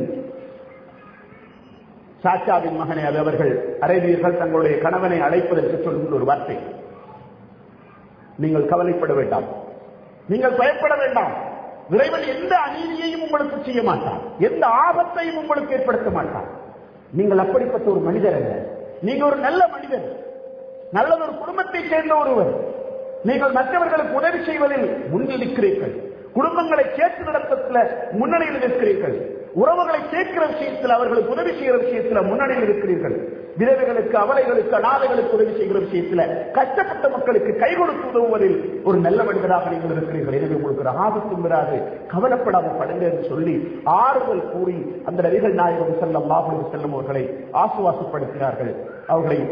Speaker 1: சாச்சாவின் மகனை அது அவர்கள் அரேபியர்கள் தங்களுடைய கணவனை அழைப்பதற்கு சொல்லுகிற ஒரு வார்த்தை நீங்கள் கவலைப்பட வேண்டாம் நீங்கள் பயப்பட வேண்டாம் இறைவன் எந்த அநீதியையும் உங்களுக்கு செய்ய மாட்டான் எந்த ஆபத்தையும் உங்களுக்கு ஏற்படுத்த மாட்டான் நீங்கள் அப்படிப்பட்ட ஒரு மனிதர் அல்ல நீங்க ஒரு நல்ல மனிதர் நல்ல ஒரு குடும்பத்தை சேர்ந்த ஒருவர் நீங்கள் மற்றவர்களுக்கு உதவி செய்வதில் முன்னில் நிற்கிறீர்கள் குடும்பங்களை சேர்த்து நடத்தத்தில் முன்னணியில் நிற்கிறீர்கள் உறவுகளை சேர்க்கிற விஷயத்தில் அவர்களுக்கு உதவி செய்கிற விஷயத்தில் முன்னணியில் இருக்கிறீர்கள் விதவைகளுக்கு அவலைகளுக்கு அனாதைகளுக்கு உதவி செய்கிற விஷயத்தில் கஷ்டப்பட்ட மக்களுக்கு கை கொடுத்து உதவுவதில் ஒரு நல்ல மனிதராக நீங்கள் இருக்கிறீர்கள் எனவே உங்களுக்கு ஒரு ஆபத்தும் வராது கவலைப்படாமல் படுங்க என்று சொல்லி ஆறுதல் கூறி அந்த நபிகள் நாயகம் செல்லம் மாபுரி செல்லும் அவர்களை ஆசுவாசப்படுத்தினார்கள் அவர்களை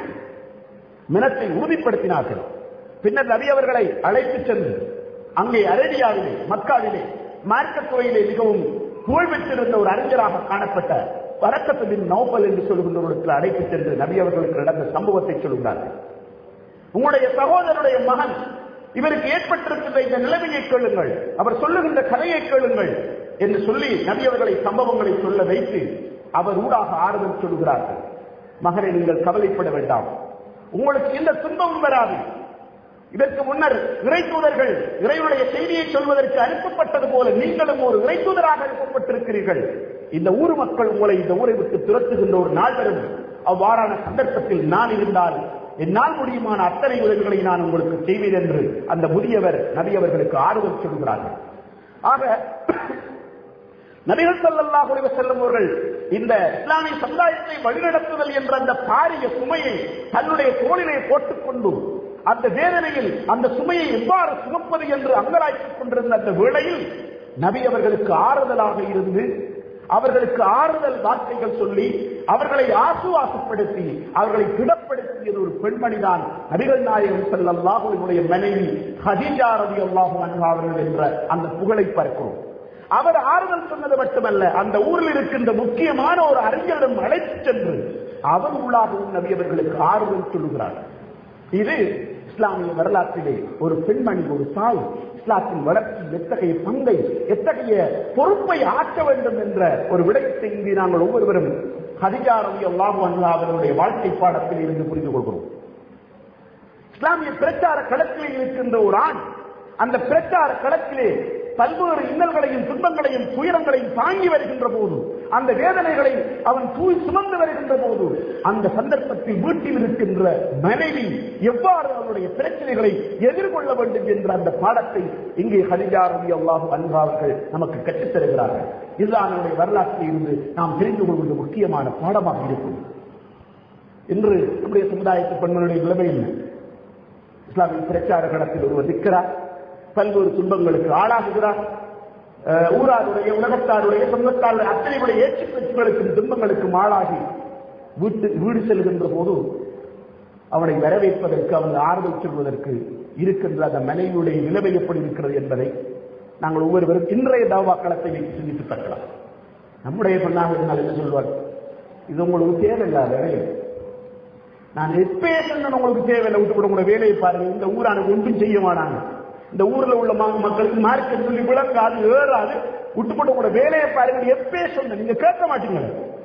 Speaker 1: மினத்தை உறுதிப்படுத்தினார்கள் பின்னர் நபி அவர்களை அழைத்து சென்று அங்கே அரேபியாவிலே மக்காவிலே மார்க்கத்துறையிலே மிகவும் புகழ் பெற்றிருந்த ஒரு அறிஞராக காணப்பட்ட வரக்கத்தின் நோபல் என்று சொல்கின்றவர்களுக்கு அழைத்து சென்று நபி அவர்களுக்கு நடந்த சம்பவத்தை சொல்கிறார்கள் உங்களுடைய சகோதரருடைய மகன் இவருக்கு ஏற்பட்டிருக்கின்ற இந்த நிலைமையை கேளுங்கள் அவர் சொல்லுகின்ற கதையை கேளுங்கள் என்று சொல்லி நபி அவர்களை சம்பவங்களை சொல்ல வைத்து அவர் ஊடாக ஆறுதல் சொல்கிறார்கள் மகனை நீங்கள் கவலைப்பட வேண்டாம் உங்களுக்கு எந்த துன்பமும் வராது இதற்கு முன்னர் இறை தூதர்கள் இறைவனுடைய செய்தியை சொல்வதற்கு அனுப்பப்பட்டது போல நீங்களும் ஒரு இறை தூதராக அனுப்பப்பட்டிருக்கிறீர்கள் இந்த ஊர் மக்கள் உங்களை இந்த ஊரை விட்டு துரத்துகின்ற ஒரு நாள் வரும் அவ்வாறான சந்தர்ப்பத்தில் நான் இருந்தால் என்னால் முடியுமான அத்தனை உதவிகளை நான் உங்களுக்கு செய்வேன் என்று அந்த முதியவர் நபி அவர்களுக்கு ஆறுதல் சொல்கிறார்கள் ஆக நபிகள் ஸல்லல்லாஹு அலைஹி வஸல்லம் அவர்கள் இந்த இஸ்லாமிய சமுதாயத்தை வழிநடத்துதல் என்ற அந்த பாரிய சுமையை தன்னுடைய தோளிலே போட்டுக்கொண்டு அந்த வேதனையில் அந்த சுமையை எவ்வாறு சுமப்பது என்று அங்கலாய்த்துக் கொண்டிருந்த அந்த வேளையில் நபி அவர்களுக்கு ஆறுதலாக இருந்து அவர்களுக்கு ஆறுதல் வார்த்தைகள் சொல்லி அவர்களை ஆசுவாசப்படுத்தி அவர்களை திடப்படுத்தியது ஒரு பெண்மணிதான் நபிகள் நாயகம் ஸல்லல்லாஹு மனைவி ஹதீஜா ரலியல்லாஹு அன்ஹா அவர்கள் என்ற அந்த புகழை பார்க்கிறோம் அவர் ஆறுதல் சொன்னது மட்டுமல்ல அந்த ஊரில் இருக்கின்ற முக்கியமான ஒரு அறிஞரிடம் அழைத்து சென்று அவர் உள்ளாகவும் நபி அவர்களுக்கு ஆறுதல் சொல்லுகிறார் இது இஸ்லாமிய வரலாற்றிலே ஒரு பெண்மணி ஒரு தாய் இஸ்லாத்தின் வளர்ச்சி எத்தகைய பங்கை எத்தகைய பொறுப்பை ஆற்ற வேண்டும் என்ற ஒரு விடயத்தை இங்கு நாங்கள் ஒவ்வொருவரும் ஹதிஜாரவி அல்லாஹு அன்ஹா அவர்களுடைய வாழ்க்கை பாடத்தில் இருந்து புரிந்து கொள்கிறோம் இஸ்லாமிய பிரச்சார களத்திலே இருக்கின்ற ஒரு ஆண் அந்த பிரச்சார களத்திலே பல்வேறு இன்னல்களையும் துன்பங்களையும் துயரங்களையும் தாங்கி வருகின்ற போது அந்த வேதனைகளை அவன் தூய் சுமந்து வருகின்ற போது அந்த சந்தர்ப்பத்தில் வீட்டில் இருக்கின்ற மனைவி எவ்வாறு அவருடைய பிரச்சனைகளை எதிர்கொள்ள வேண்டும் என்ற அந்த பாடத்தை இங்கே ஹரிஜா ரவி அல்லாஹு அன்பாவர்கள் நமக்கு கற்றுத் தருகிறார்கள் இதுதான் அவருடைய வரலாற்றில் இருந்து நாம் தெரிந்து கொள்வது முக்கியமான பாடமாக இருக்கும் இன்று நம்முடைய சமுதாயத்து பெண்களுடைய நிலைமை என்ன இஸ்லாமிய பிரச்சார களத்தில் ஒருவர் நிற்கிறார் பல்வேறு துன்பங்களுக்கு ஆளாகுகிறார் அஹ், ஊராருடைய உலகத்தாருடைய சொந்தத்தாருடைய அத்தனையுடைய ஏற்று பேச்சுகளுக்கும் துன்பங்களுக்கும் ஆளாகி வீட்டு வீடு செல்கின்ற போது அவனை வரவேற்பதற்கு அவன் ஆறுதல் சொல்வதற்கு இருக்கின்ற அந்த மனைவியுடைய நிலைமை எப்படி இருக்கிறது என்பதை நாங்கள் ஒவ்வொருவரும் இன்றைய தாவா களத்தை வைத்து சிந்தித்து பார்க்கலாம் நம்முடைய பெண்ணாக இருந்தால் என்ன சொல்வார் இது உங்களுக்கு தேவையில்லாத வேலை நான் எப்பயே சொன்னேன் உங்களுக்கு தேவையில்லை விட்டு கூட உங்களோட வேலையை பாருங்க இந்த ஊரானுக்கு ஒன்றும் செய்ய மாட்டாங்க இந்த ஊர்ல உள்ள மா- மக்களுக்கு மார்க்கெட் சொல்லி விளங்காது ஏறாது விட்டு போட்டு உங்களோட வேலையை பாருங்க எப்பயே சொன்னேன் நீங்க கேட்க மாட்டீங்க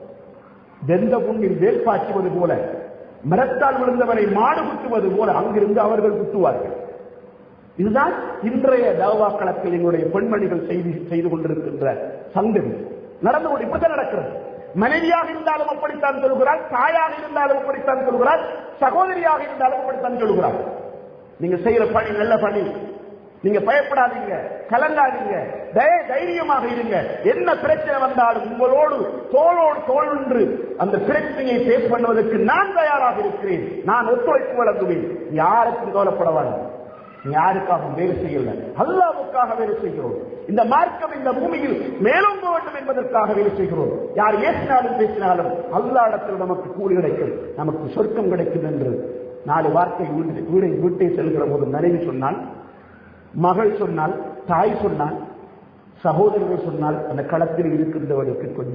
Speaker 1: வெந்த புண்ணில் வேல் பாய்ச்சுவது போல மரத்தால் விழுந்தவரை மாடு குத்துவது போல அங்கிருந்து அவர்கள் குத்துவார்கள் இதுதான் இன்றைய தவா களத்தில் எங்களுடைய பெண்மணிகள் செய்து செய்து கொண்டிருக்கின்ற சங்கதி நடந்து கொண்டு இப்படித்தான் நடக்கிறது மனைவியாக இருந்தாலும் அப்படித்தான் சொல்கிறார் தாயாக இருந்தாலும் அப்படித்தான் சொல்கிறார் சகோதரியாக இருந்தாலும் அப்படித்தான் சொல்கிறார் நீங்க செய்யற பணி நல்ல பணி நீங்க பயப்படாதீங்க கலங்காதீங்க தய- தைரியமாக இருங்க என்ன பிரச்சனை வந்தாலும் உங்களோடு தோளோடு தோள் நின்று அந்த பிரச்சனையை பேஸ் பண்ணுவதற்கு நான் தயாராக இருக்கிறேன் நான் ஒத்துழைப்பு வழங்குவேன் யாருக்கும் கவலைப்படவாங்க நீ யாருக்காகவும் வேலை செய்யல அல்லாவுக்காக வேலை செய்கிறோம் இந்த மார்க்கம் இந்த பூமியில் மேலோங்க வேண்டும் என்பதற்காக வேலை செய்கிறோம் யார் ஏசினாலும் பேசினாலும் அல்லாடத்தில் நமக்கு கூலி கிடைக்கும் நமக்கு சொர்க்கம் கிடைக்கும் என்று நாலு வார்த்தை வீடு- வீடை வீட்டை செல்கிற போது மனைவி சொன்னால் மகள் சொன்னால் தாய் சொன்னால் சகோதரர்கள் சொன்னால் அந்த களத்தில் இருக்கின்றவருக்கு கொஞ்சம்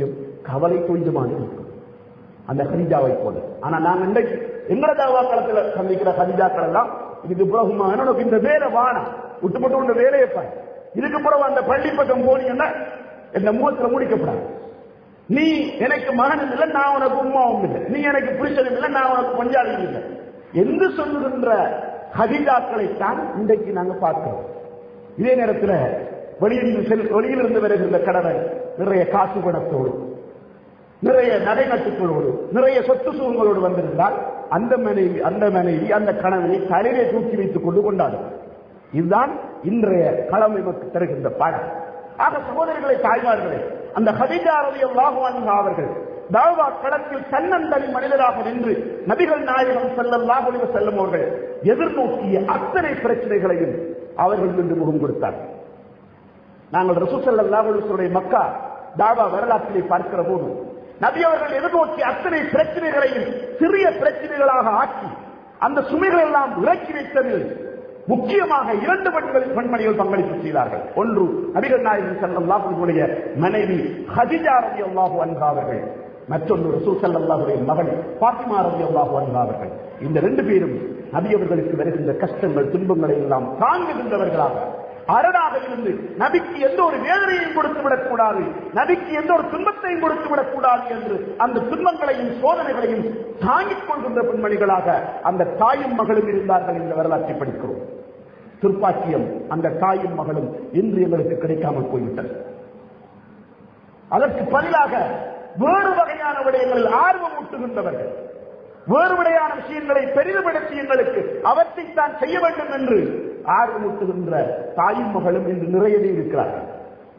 Speaker 1: கவலை கொஞ்சமாக இருக்கும் அந்த ஹரிஜாவை போல ஆனா நாங்க இன்றைக்கு எங்கட தாவா களத்துல சந்திக்கிற ஹரிஜாக்கள் எல்லாம் இதுக்கு பிறகு எனக்கு இந்த வேலை வானம் விட்டு மட்டும் இந்த வேலையை பாரு இதுக்கு பிறகு அந்த பள்ளி பக்கம் போனீங்கன்னா இந்த முகத்துல முடிக்கப்படாது நீ எனக்கு மகனும் இல்லை நான் உனக்கு உமாவும் இல்லை நீ எனக்கு புருஷனும் இல்லை நான் உனக்கு பஞ்சாபியும் இல்லை என்று சொல்லுகின்ற ஹதிஜாக்களைத்தான் இன்றைக்கு நாங்க பார்க்கிறோம் இதே நேரத்தில் வெளியிலிருந்து செல் வெளியிலிருந்து வருகின்ற கடனை நிறைய காசு பணத்தோடு நிறைய நகை நட்டுக்களோடு நிறைய சொத்து சுகங்களோடு வந்திருந்தால் அந்த மனைவி அந்த மனைவி அந்த கணவனை தலையிலே தூக்கி வைத்துக் கொண்டு கொண்டாடும் இதுதான் இன்றைய களம் நமக்கு தருகின்ற பாடம் ஆக சகோதரர்களை தாய்மார்களே அந்த ஹதிஜா ரலியல்லாஹு அன்ஹா அவர்கள் தாவா களத்தில் தன்னந்தனி மனிதராக நின்று நபிகள் நாயகம் ஸல்லல்லாஹு அலைஹி வஸல்லம் அவர்கள் எதிர்நோக்கிய அத்தனை பிரச்சனைகளையும் அவர்கள் நின்று முகம் கொடுத்தார்கள் நாங்கள் ரசூல் ஸல்லல்லாஹு அலைஹி வஸல்லம் மக்கா தாவா வரலாற்றிலே பார்க்கிற போது நபி அவர்கள் எதிர்நோக்கிய அத்தனை பிரச்சனைகளையும் சிறிய பிரச்சனைகளாக ஆக்கி அந்த சுமைகள் எல்லாம் இறக்கி வைத்ததில் முக்கியமாக இரண்டு பெண்கள் பெண்மணிகள் பங்களிப்பு செய்தார்கள் ஒன்று நபிகள் நாயகன் ஸல்லல்லாஹுடைய மனைவி ஹதிஜா ரலியல்லாஹு அன்ஹா அவர்கள் மற்றொன்று ரசூல் ஸல்லல்லாஹுடைய மகன் பாத்திமா ரலியல்லாஹு அன்ஹா அவர்கள் இந்த ரெண்டு பேரும் நபி அவர்களுக்கு வருகின்ற கஷ்டங்கள் துன்பங்களை எல்லாம் தாங்குகின்றவர்களாக அரணாக இருந்து நபிக்கு எந்த ஒரு வேதனையும் கொடுத்து விடக்கூடாது நபிக்கு எந்த ஒரு துன்பத்தையும் கொடுத்து விடக்கூடாது என்று அந்த துன்பங்களையும் சோதனைகளையும் தாங்கிக் கொள்கின்ற பெண்மணிகளாக அந்த தாயும் மகளும் இருந்தார்கள் என்ற வரலாற்றை படிக்கிறோம் துர்ப்பாக்கியம் அந்த தாயும் மகளும் இன்று எங்களுக்கு கிடைக்காமல் போய்விட்டது அதற்கு பதிலாக வேறு வகையான விடயங்களில் ஆர்வம் ஊட்டுகின்றவர்கள் வேறு வகையான விஷயங்களை பெரிதுபடுத்தி எங்களுக்கு அவற்றைத்தான் செய்ய வேண்டும் என்று ஆர்வமூட்டுகின்ற தாயும் மகளும் இன்று நிறையவே இருக்கிறார்கள்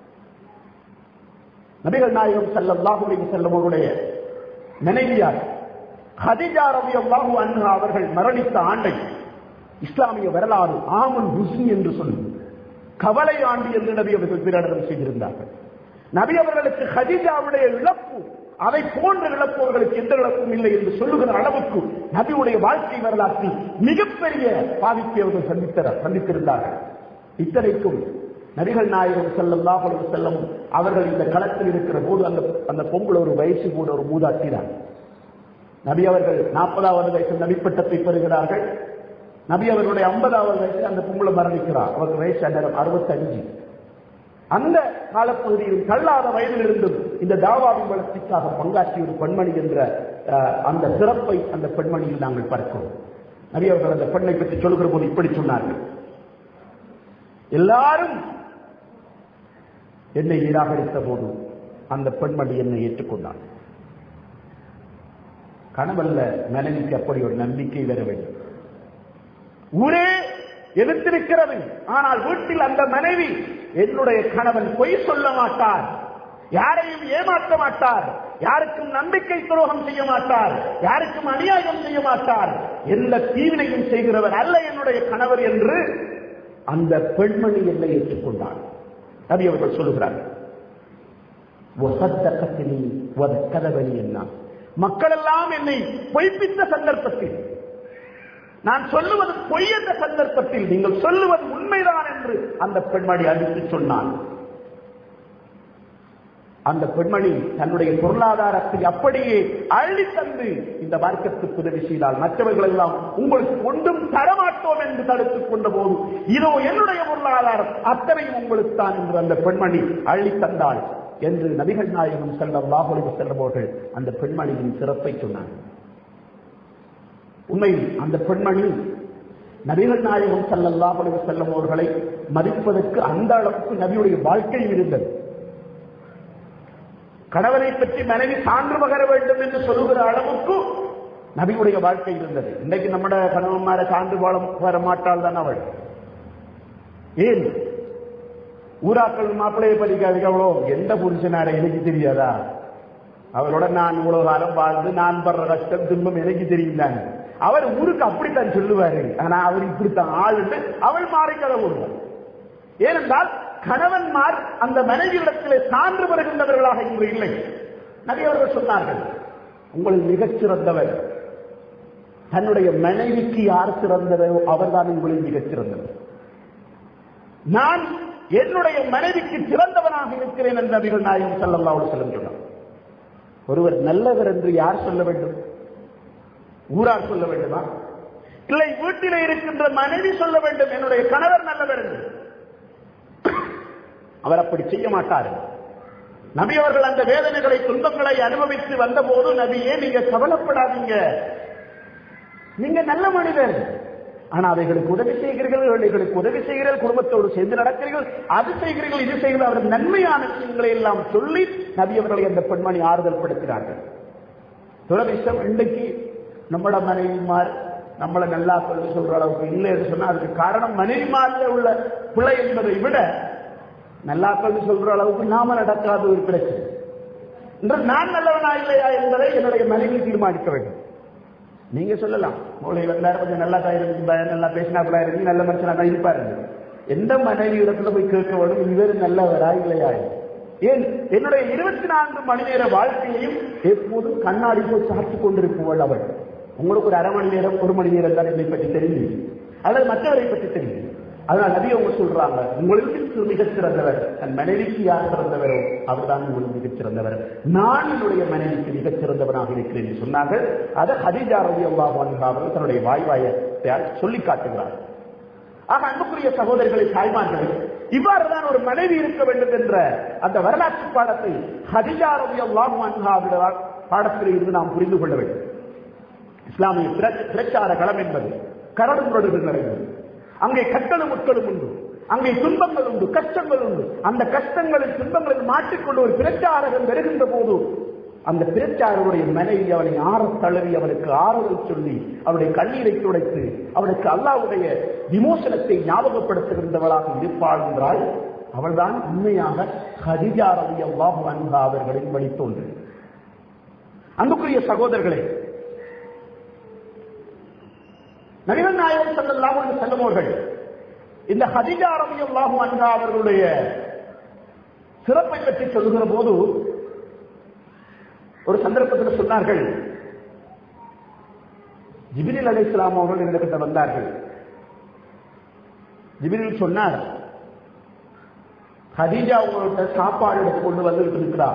Speaker 1: நபிகள் நாயகம் செல்லல்லாஹு அலைஹி செல்லம் அவருடைய மனைவியார் ஹதிஜா ரலியல்லாஹு அன்ஹா அவர்கள் மரணித்த ஆண்டை இஸ்லாமிய வரலாறு ஆமுல் ஹுஸ்னி என்று சொல்லி கவலை ஆண்டு என்று நபி அவர்கள் பிரகடனம் செய்திருந்தார்கள் நபி அவர்களுக்கு ஹதிஜாவுடைய இழப்பு அதை போன்ற இழப்பவர்களுக்கு எந்த இழப்பும் இல்லை என்று சொல்லுகிற அளவுக்கு நபியுடைய வாழ்க்கை வரலாற்றில் மிகப்பெரிய பாதிப்பை அவர்கள் சந்தித்தார் சந்தித்திருந்தார்கள் இத்தனைக்கும் நபிகள் நாயகம் செல்லல்லாஹ் செல்லும் அவர்கள் இந்த களத்தில் இருக்கிற போது அந்த அந்த பொங்கல் ஒரு வயசு கூட ஒரு மூதாட்டினார் நபி அவர்கள் நாற்பதாவது வயசு நபிப்பட்டத்தை பெறுகிறார்கள் நபி அவர்களுடைய ஐம்பதாவது வயசில் அந்த பொங்கலை மரணிக்கிறார் அவருக்கு வயசு அந்நேரம் அறுபத்தஞ்சு அந்த காலப்பகுதியில் தள்ளாத வயதில் இருந்தும் இந்த தாவாவின் வளர்ச்சிக்காக பங்காற்றிய ஒரு பெண்மணி என்ற அஹ், அந்த சிறப்பை அந்த பெண்மணியில் நாங்கள் பார்க்கிறோம் நபி அவர்கள் அந்த பெண்ணை பற்றி சொல்லுகிற போது இப்படி சொன்னார்கள் எல்லாரும் என்னை நிராகரித்த போது அந்த பெண்மணி என்னை ஏற்றுக்கொண்டார் கணவல்ல மனைவிக்கு அப்படி ஒரு நம்பிக்கை வர வேண்டும் ஊரே எதிர்த்திருக்கிறது ஆனால் வீட்டில் அந்த மனைவி என்னுடைய கணவன் பொய் சொல்ல மாட்டார் யாரையும் ஏமாற்ற மாட்டார் யாருக்கும் நம்பிக்கை துரோகம் செய்ய மாட்டார் யாருக்கும் அநியாயம் செய்ய மாட்டார் எந்த தீவினையும் செய்கிறவர் அல்ல என்னுடைய கணவர் என்று அந்த பெண்மணி என்னை ஏற்றுக்கொண்டார் நபி அவர்கள் சொல்லுகிறார்கள் وصدقتني وذكرني الناس மக்கள் எல்லாம் என்னை பொய்ப்பித்த சந்தர்ப்பத்தில் நான் சொல்லுவது பொய் என்ற சந்தர்ப்பத்தில் நீங்கள் சொல்லுவது உண்மைதான் என்று அந்த பெண்மணி அடித்து சொன்னான் அந்த பெண்மணி தன்னுடைய பொருளாதாரத்தை அப்படியே அள்ளி தந்து இந்த மார்க்கத்துக்கு உதவி செய்தால் மற்றவர்கள் எல்லாம் உங்களுக்கு ஒன்றும் தரமாட்டோம் என்று தடுத்துக் கொண்ட போது இதோ என்னுடைய பொருளாதாரம் அத்தனையும் உங்களுக்கு தான் என்று அந்த பெண்மணி அள்ளி தந்தாள் என்று நபிகள் நாயகம் செல்லம் லாகுலிக்கு செல்லுபவர்கள் அந்த பெண்மணியின் சிறப்பை சொன்னார்கள் உண்மையில் அந்த பெண்மணி நபிகள் நாயகம் ஸல்லல்லாஹு அலைஹி வஸல்லம் அவர்களை மதிப்பதற்கு அந்த அளவுக்கு நபியுடைய வாழ்க்கையில் இருந்தது கணவனை பற்றி மனைவி சான்று பகர வேண்டும் என்று சொல்லுகிற அளவுக்கு நபியுடைய வாழ்க்கை இருந்தது இன்றைக்கு நம்முடைய கணவன்மார சான்று வாழ வர மாட்டாள் தான் அவள் ஏன் ஊராக்கள் மாப்பிள்ளையை படிக்காது அவ்வளோ எந்த புருஷனார எனக்கு தெரியாதா அவரோட நான் இவ்வளவு காலம் வாழ்ந்து நான் படுற கஷ்டம் துன்பம் எனக்கு தெரியும் தானே அவர் ஊருக்கு அப்படித்தான் சொல்லுவாரு ஆனா அவர் இப்படித்தான் ஆள் அவள் மாறி கதை விடுவார் ஏனென்றால் கணவன்மார் அந்த மனைவியிடத்திலே சான்று பெறுகின்றவர்களாக இன்று இல்லை நிறைய அவர்கள் சொன்னார்கள் உங்களில் மிகச் சிறந்தவர் தன்னுடைய மனைவிக்கு யார் சிறந்தவரோ அவர்தான் உங்களில் மிகச் சிறந்தவர் நான் என்னுடைய மனைவிக்கு சிறந்தவனாக இருக்கிறேன் என்று நபிகள் நாயகம் ஸல்லல்லாஹு அலைஹி வஸல்லம் சொன்னார் ஒருவர் நல்லவர் என்று யார் சொல்ல வேண்டும் ஊரார் சொல்ல வேண்டுமா இல்லை வீட்டிலே இருக்கின்ற மனைவி சொல்ல வேண்டும் என்னுடைய கணவர் நல்லவர் என்று அவர் அப்படி செய்ய மாட்டார் நபி அவர்கள் அந்த வேதனைகளை துன்பங்களை அனுபவித்து வந்தபோது நபியே நீங்க கவலைப்படாதீங்க நீங்க நல்ல மனிதர் ஆனா அவைகளுக்கு உதவி செய்கிறீர்கள் அவைகளுக்கு உதவி செய்கிறீர்கள் குடும்பத்தோடு சேர்ந்து நடக்கிறீர்கள் அது செய்கிறீர்கள் இது செய்கிறீர்கள் அவர்கள் நன்மையான விஷயங்களை எல்லாம் சொல்லி நபி அவர்களை அந்த பெண்மணி ஆறுதல் படுத்தினார்கள் துரதிஷ்டம் இன்றைக்கு நம்மளோட மனைவிமார் நம்மளை நல்லா சொல்லி சொல்ற அளவுக்கு இல்லை என்று சொன்னா அதுக்கு காரணம் மனைவிமாரில் உள்ள பிள்ளை என்பதை விட நல்லா சொல்லி சொல்ற அளவுக்கு நாம நடக்காத ஒரு பிரச்சனை இன்று நான் நல்லவனா இல்லையா என்பதை என்னுடைய மனைவி தீர்மானிக்க வேண்டும் நீங்க சொல்லலாம் மூளை எல்லாரும் கொஞ்சம் நல்லா தான் இருக்கு நல்லா பேசினாப்புல இருக்கு நல்ல மனுஷனா தான் இருப்பாரு எந்த மனைவி இடத்துல போய் கேட்க வேண்டும் இவர் நல்லவரா இல்லையா ஏன் என்னுடைய இருபத்தி நான்கு மணி நேர வாழ்க்கையையும் எப்போதும் கண்ணாடி போய் சாட்சி கொண்டிருப்பவள் அவள் உங்களுக்கு ஒரு அரை மணி நேரம் ஒரு மணி நேரம் தான் என்னை பற்றி தெரியும் அல்லது மற்றவரை பற்றி தெரியும் அதனால் நபி அவங்க சொல்றாங்க உங்களுக்கு மிகச் சிறந்தவர் தன் மனைவிக்கு யார் சிறந்தவரோ அவர்தான் உங்களுக்கு மிகச் சிறந்தவர் நான் என்னுடைய மனைவிக்கு மிகச் சிறந்தவனாக இருக்கிறேன் என்று சொன்னார்கள் அதை ஹதிஜா ரவி அல்லாஹ் அவர்கள் தன்னுடைய வாய்வாயை சொல்லி காட்டுகிறார் ஆக அன்புக்குரிய சகோதரிகளை தாய்மார்கள் இவ்வாறுதான் ஒரு மனைவி இருக்க வேண்டும் என்ற அந்த வரலாற்று பாடத்தை ஹதிஜா ரவி அல்லாஹ் பாடத்தில் இருந்து நாம் புரிந்து கொள்ள வேண்டும் இஸ்லாமிய பிரச்சார களம் என்பது கரடுமுரடுகள் நிறைந்தது அங்கே கட்டளும் முட்களும் உண்டு அங்கே துன்பங்கள் உண்டு கஷ்டங்கள் உண்டு அந்த கஷ்டங்களில் துன்பங்களில் மாற்றிக்கொண்டு ஒரு பிரச்சாரகன் வருகின்ற போது அந்த பிரச்சாரருடைய மனைவி அவனை ஆற தழுவி அவனுக்கு ஆறுதல் சொல்லி அவனுடைய கண்ணீரை துடைத்து அவனுக்கு அல்லாவுடைய விமோசனத்தை ஞாபகப்படுத்துகின்றவளாக இருப்பாள் என்றால் அவள்தான் உண்மையாக ஹதிஜா ரவி அல்லாஹ் அன்பா அவர்களின் வழித்தோன்று அன்புக்குரிய சகோதரர்களே நபிகள் நாயகம் செல்லலாம் என்று செல்லுமோர்கள் இந்த ஹதிஜா ரவி அல்லாஹு அன்பா அவர்களுடைய சிறப்பை பற்றி சொல்லுகிற போது ஒரு சந்தர்ப்பத்தில் சொன்னார்கள் ஜிபிரில் அலி இஸ்லாம் அவர்கள் எங்களிடத்தில் வந்தார்கள் ஜிபிரில் சொன்னார் ஹதீஜா உங்கள்கிட்ட சாப்பாடு எடுத்து கொண்டு வந்துட்டு இருக்கிறா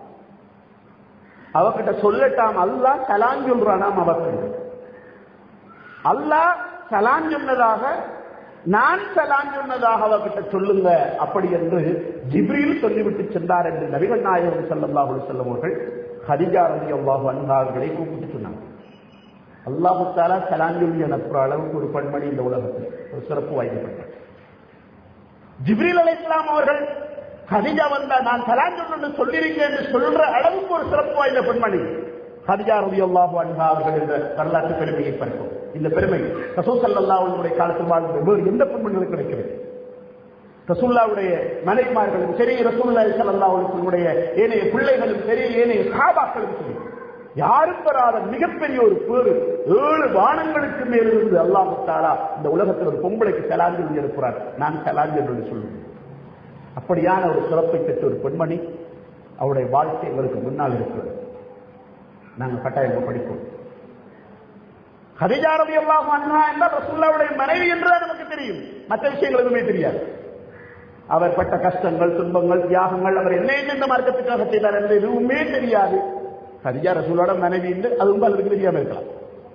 Speaker 1: அவகிட்ட சொல்லட்டாம் அல்லா சலான் சொல்றானாம் அவர்கள் அல்லாஹ் சலான் சொன்னதாக நான் சலான் சொன்னதாக அவகிட்ட சொல்லுங்க அப்படி என்று ஜிப்ரில் சொல்லிவிட்டு சென்றார் என்று நபிகள் நாயகம் செல்லல்லாஹு செல்லும் அவர்கள் ஹதிஜா ரதி அல்லாஹு அன்பார்களை கூப்பிட்டு சொன்னாங்க அல்லாஹு தாலா சலாஞ்சொல்லி அனுப்புற அளவுக்கு ஒரு பண்பணி இந்த உலகத்தில் ஒரு சிறப்பு வாய்க்கப்பட்டார் ஜிப்ரீல் அலை இஸ்லாம் அவர்கள் ஹதிஜா வந்தா நான் சலாஞ்சொல்லு சொல்லியிருக்கேன் என்று சொல்ற அளவுக்கு ஒரு சிறப்பு வாய்ந்த பெண்மணி ஹதிஜா ரவி அல்லாஹு அன்ஹா அவர்கள் என்ற வரலாற்று பெருமையை பார்க்கும் இந்த பெருமை ரசூல் சல்லல்லாஹு அலைஹி காலத்தில் வாழ்ந்த வேறு எந்த பெண்மணிகளுக்கு கிடைக்கிறது ரசூல்லாவுடைய மனைவிமார்களும் சரி ரசூல்லாய் சல்லா அவர்களுடைய ஏனைய பிள்ளைகளும் சரி ஏனைய சாபாக்களும் சரி யாரும் பெறாத மிகப்பெரிய ஒரு பேரு ஏழு வானங்களுக்கு மேலிருந்து அல்லாஹ் தாலா இந்த உலகத்தில் ஒரு பொம்பளைக்கு சலாஞ்சல் இருக்கிறார் நான் சலாஞ்சல் என்று சொல்லுவேன் அப்படியான ஒரு சிறப்பை பெற்ற ஒரு பெண்மணி அவருடைய வாழ்க்கை எங்களுக்கு முன்னால் இருக்கிறது நாங்கள் கட்டாயம் படிப்போம் ஹதிஜாரதி அல்லாஹ் அண்ணா என்றால் ரசூல்லாவுடைய மனைவி என்றுதான் நமக்கு தெரியும் மற்ற விஷயங்கள் எதுவுமே தெரியாது அவர் பட்ட கஷ்டங்கள் துன்பங்கள் தியாகங்கள் அவர் என்ன இந்த மார்க்கத்துக்காக செய்தார் என்று எதுவுமே தெரியாது ஹதிஜா ரசூலோட மனைவி என்று அது உங்களுக்கு தெரியாம இருக்கலாம்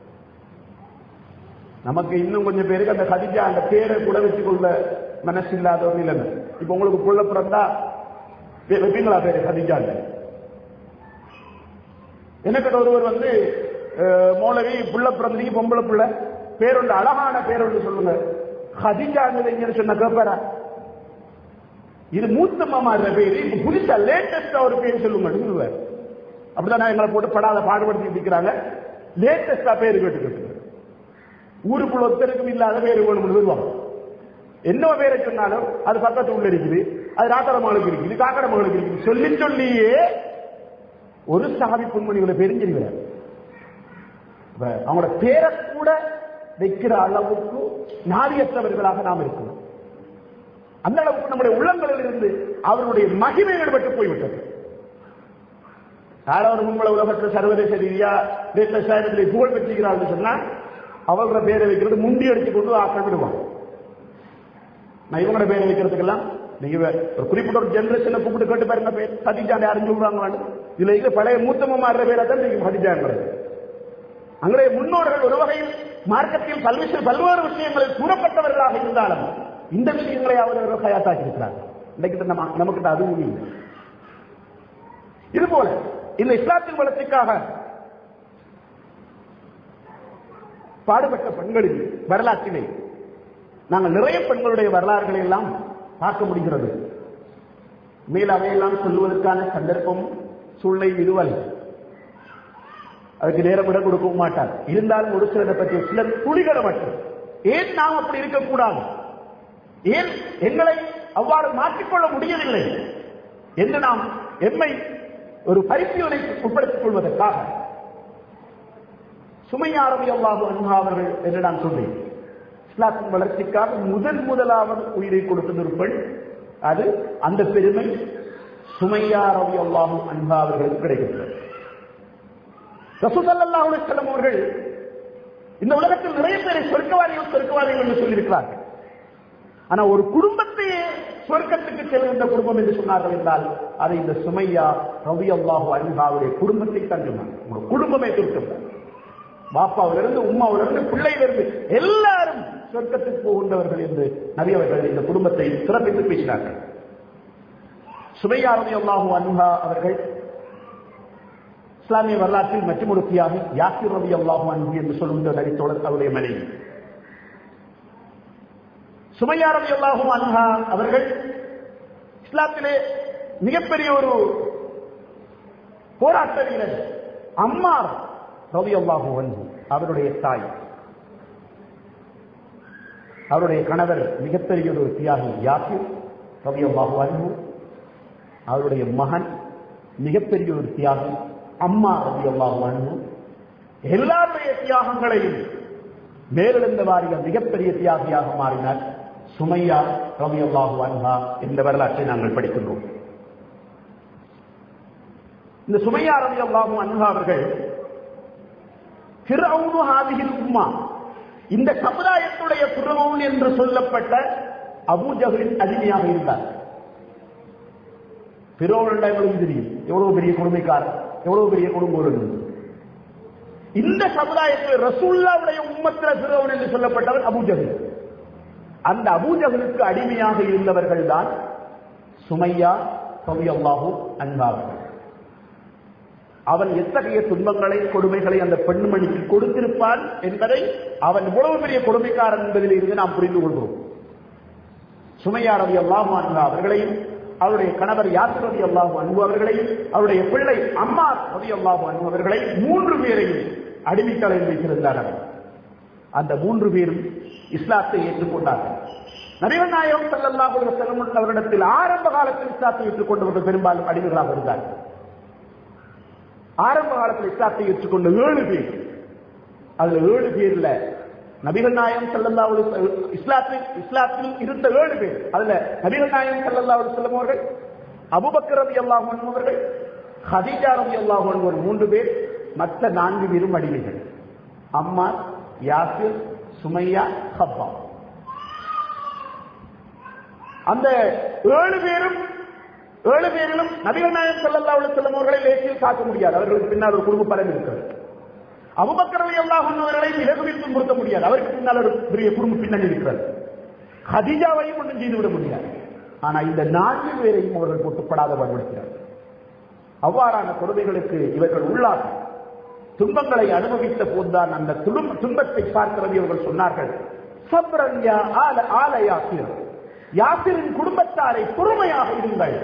Speaker 1: நமக்கு இன்னும் கொஞ்சம் பேருக்கு அந்த ஹதிஜா அந்த பேரை கூட வச்சுக்கொள்ள மனசு இல்லாத ஒரு நிலைமை இப்ப உங்களுக்கு புள்ள பிறந்தா வைப்பீங்களா பேரு ஹதிஜா எனக்கு ஒருவர் வந்து மௌலவி புள்ள பிறந்தீங்க பொம்பளை புள்ள பேரொண்டு அழகான பேரொண்டு சொல்லுங்க ஹதிஜா சொன்ன கேப்பாரா இது மூத்த மாமா பேரு இப்ப புதுசா லேட்டஸ்டா ஒரு பேர் சொல்லுங்க சொல்லுவார் அப்படிதான் எங்களை போட்டு படாத பாடுபடுத்தி இருக்கிறாங்க லேட்டஸ்டா பேரு கேட்டுக்கிட்டு ஊருக்குள்ள ஒருத்தருக்கும் இல்லாத பேரு வேணும் வருவாங்க என்ன பேரை சொன்னாலும் அது பக்கத்து உள்ள இருக்குது அது ராத்தர மகளுக்கு இருக்குது காக்கட மகளுக்கு இருக்குது சொல்லி சொல்லியே ஒரு சாவி பொன்மணிகளை பெருஞ்சிருக்கிறார் அவங்களோட பேரை கூட வைக்கிற அளவுக்கு நாதியற்றவர்களாக நாம் இருக்கிறோம் அந்த அளவுக்கு நம்முடைய உள்ளங்களில் இருந்து அவருடைய மகிமை ஈடுபட்டு போய்விட்டது யாராவது உங்களை உலகத்தில் சர்வதேச ரீதியா தேசத்தில் புகழ் பெற்றிருக்கிறார்கள் சொன்னா அவர்களோட பேரை வைக்கிறது முண்டி அடிச்சு கொண்டு ஆக்கள் விடுவாங்க நான் இவங்களோட பேரை வைக்கிறதுக்கெல்லாம் நீங்க ஒரு குறிப்பிட்ட ஒரு ஜெனரேஷனை கூப்பிட்டு கேட்டு பாருங்க பேர் ஹதிஜான் யாரும் சொல்றாங்களான்னு இதுல இது பழைய மூத்தமாற பேரை தான் நீங்க ஹதிஜான்றது அங்கே முன்னோர்கள் ஒரு வகையில் மார்க்கத்தில் பல்வேறு பல்வேறு விஷயங்களில் கூறப்பட்டவர்களாக இருந்தாலும் இந்த விஷயங்களை அவர்கள் கயாத்தாக்கி இருக்கிறார் இன்றைக்கு நம்ம நமக்கு அதுவும் இல்லை இது போல இந்த இஸ்லாத்தின் வளர்ச்சிக்காக பாடுபட்ட பெண்களின் வரலாற்றிலே நாங்கள் நிறைய பெண்களுடைய வரலாறுகளை எல்லாம் பார்க்க முடிகிறது மேல் அவையெல்லாம் சொல்லுவதற்கான சந்தர்ப்பம் சூழ்நிலை இதுவல்ல அதுக்கு நேரம் இடம் கொடுக்கவும் மாட்டார் இருந்தாலும் ஒரு சிலரை பற்றி சிலர் துளிகளை மட்டும் ஏன் நாம் அப்படி இருக்கக்கூடாது ஏன் எங்களை அவ்வாறு மாற்றிக்கொள்ள முடியவில்லை என்று நாம் எம்மை ஒரு பரிசீலனை உட்படுத்திக் கொள்வதற்காக சுமையாரவி அல்லாஹு அன்ஹா அவர்கள் என்று நான் சொன்னேன் இஸ்லாத்தின் வளர்ச்சிக்காக முதல் முதலாவது உயிரை கொடுத்தது ஒரு பெண் அது அந்த பெருமை சுமையாரவி அல்லாஹு அன்ஹா அவர்களுக்கு கிடைக்கிறது ரசூசல்லாஹு அலைஹி வஸல்லம் அவர்கள் இந்த உலகத்தில் நிறைய பேரை சொர்க்கவாதிகள் சொர்க்கவாதிகள் என்று சொல்லியிருக்கிறார்கள் ஆனா ஒரு குடும்பத்தையே சொர்க்கத்துக்கு செல்கின்ற குடும்பம் என்று சொன்னார்கள் என்றால் அதை இந்த சுமையா ரவி அல்லாஹு அன்ஹாவுடைய குடும்பத்தை தான் சொன்னாங்க உங்க குடும்பமே திருத்தம் பாப்பாவிலிருந்து உமாவிலிருந்து பிள்ளையிலிருந்து எல்லாரும் சொர்க்கத்துக்கு போகின்றவர்கள் என்று நபி அவர்கள் இந்த குடும்பத்தை சிறப்பித்து பேசினார்கள் சுமையா ரவி அல்லாஹு அன்ஹா அவர்கள் இஸ்லாமிய வரலாற்றில் மற்றும் ஒரு தியாகி யாசிர் ரவி அல்லாஹு அன்பு என்று சொல்லுகின்ற நடித்தோழர் அவருடைய மனைவி சுமையா ரவி அல்லாஹு அன்ஹா அவர்கள் இஸ்லாத்திலே மிகப்பெரிய ஒரு போராட்ட வீரர் அம்மார் ரவி அல்லாஹு அன்பு அவருடைய தாய் அவருடைய கணவர் மிகப்பெரிய ஒரு தியாகி யாசிர் ரவி அல்லாஹு அன்பு அவருடைய மகன் மிகப்பெரிய ஒரு தியாகி அம்மா ரவி அல்லாஹு எல்லாருடைய தியாகங்களையும் மேலெழுந்த வாரிய மிகப்பெரிய தியாகியாக மாறினார் சுமையா ரவி அல்லாஹு அன்ஹா என்ற வரலாற்றை நாங்கள் படிக்கின்றோம் இந்த சுமையா ரவி அல்லாஹு அன்ஹா அவர்கள் ஃபிரௌனு ஹாதிஹில் உம்மா இந்த சமுதாயத்துடைய ஃபிரௌன் என்று சொல்லப்பட்ட அபூஜஹலின் அடிமையாக இருந்தார் பிறோவன் எங்களுக்கு தெரியும் எவ்வளவு பெரிய கொடுமைக்காரர் எவ்வளவு பெரிய குடும்பம் இந்த சமுதாயத்தில் ரசூல்லாவுடைய உம்மத்திர பிறவன் என்று சொல்லப்பட்டவர் அபூஜகல் அந்த அபூஜகலுக்கு அடிமையாக இருந்தவர்கள் தான் சுமையா சவியல்லாஹு அன்பாவர்கள் அவன் எத்தகைய துன்பங்களை கொடுமைகளை அந்த பெண்மணிக்கு கொடுத்திருப்பான் என்பதை அவன் இவ்வளவு பெரிய கொடுமைக்காரன் என்பதில் இருந்து நாம் புரிந்து கொள்கிறோம் சுமையா ரவி அல்லாஹு அன்பா அவர்களையும் அவருடைய கணவர் யாத்திர ரவி அல்லாஹு அன்பு அவர்களையும் அவருடைய பிள்ளை அம்மா ரவி அல்லாஹு அன்பு அவர்களை மூன்று பேரையும் அடிமைத்தலையில் வைத்திருந்தார் அவர் அந்த மூன்று பேரும் இஸ்லாத்தை ஏற்றுக்கொண்டார்கள் நபிகள் நாயகம் சல்லல்லாஹு அலைஹி வஸல்லம் அவரிடத்தில் ஆரம்ப காலத்தில் இஸ்லாத்தை ஏற்றுக்கொண்டவர்கள் பெரும்பாலும் அடிமைகளாக இருந்தார்கள் ஆரம்ப காலத்தில் இஸ்லாத்தை ஏற்றுக்கொண்ட ஏழு பேர் அதுல ஏழு பேர்ல நபிகள் நாயகம் சல்லல்லா இஸ்லாத்தில் இஸ்லாத்தில் இருந்த ஏழு பேர் அதுல நபிகள் நாயகம் சல்லல்லா செல்லும் அவர்கள் அபுபக்கர் ரவி அல்லாஹ் அவர்கள் ஹதீஜா ரவி அல்லாஹ் ஒரு மூன்று பேர் மற்ற நான்கு பேரும் அடிமைகள் அம்மா யாசிர் சுமையா ஹப்பா அந்த ஏழு பேரும் ஏழு பேரிலும் நபிகள் நாயகம் சல்லல்லா செல்லும் அவர்களை லேசில் காக்க முடியாது அவர்களுக்கு பின்னால் ஒரு குடும்ப பலன் இருக்கிறது அபுபக்கரவை எல்லாம் அவர்களை இலகுவில் துன்புறுத்த முடியாது அவருக்கு பின்னால் ஒரு பெரிய குடும்ப பின்னணி இருக்கிறது ஹதிஜாவையும் ஒன்றும் செய்துவிட முடியாது ஆனா இந்த நான்கு பேரையும் அவர்கள் பொட்டுப்படாத பயன்படுத்தினார் அவ்வாறான கொடுமைகளுக்கு இவர்கள் உள்ளாக துன்பங்களை அனுபவித்த போதுதான் அந்த துன்ப துன்பத்தை பார்க்கிறதை அவர்கள் சொன்னார்கள் சப்ரன் யா ஆல ஆல யாசிர் யாசிரின் குடும்பத்தாரை பொறுமையாக இருங்கள்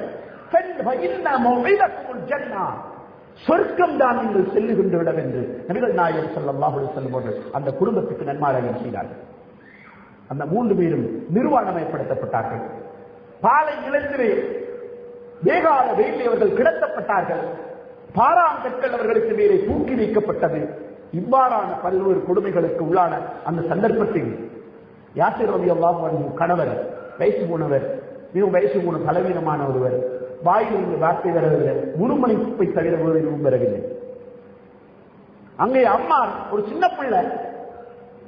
Speaker 1: சொர்க்கம் தான் நீங்கள் செல்லுகின்ற இடம் என்று நபிகள் நாயகம் ஸல்லல்லாஹு அலைஹி வஸல்லம் அவர்கள் அந்த குடும்பத்துக்கு நன்மாராயம் செய்தார்கள் அந்த மூன்று பேரும் நிர்வாணமயப்படுத்தப்பட்டார்கள் பாலை நிலத்திலே வேகால வெயிலில் அவர்கள் கிடத்தப்பட்டார்கள் பாராங்கற்கள் அவர்களுக்கு மேலே தூக்கி வைக்கப்பட்டது இவ்வாறான பல்வேறு கொடுமைகளுக்கு உள்ளான அந்த சந்தர்ப்பத்தில் யாசிர் ரவி அல்லாஹ் கணவர் வயசு போனவர் மிகவும் வயசு போன பலவீனமான ஒருவர் வாயில் இருந்து வார்த்தை வரவில்லை முழுமணிப்பை தவிர வேறு எதுவும் வரவில்லை அங்கே அம்மா ஒரு சின்ன பிள்ளை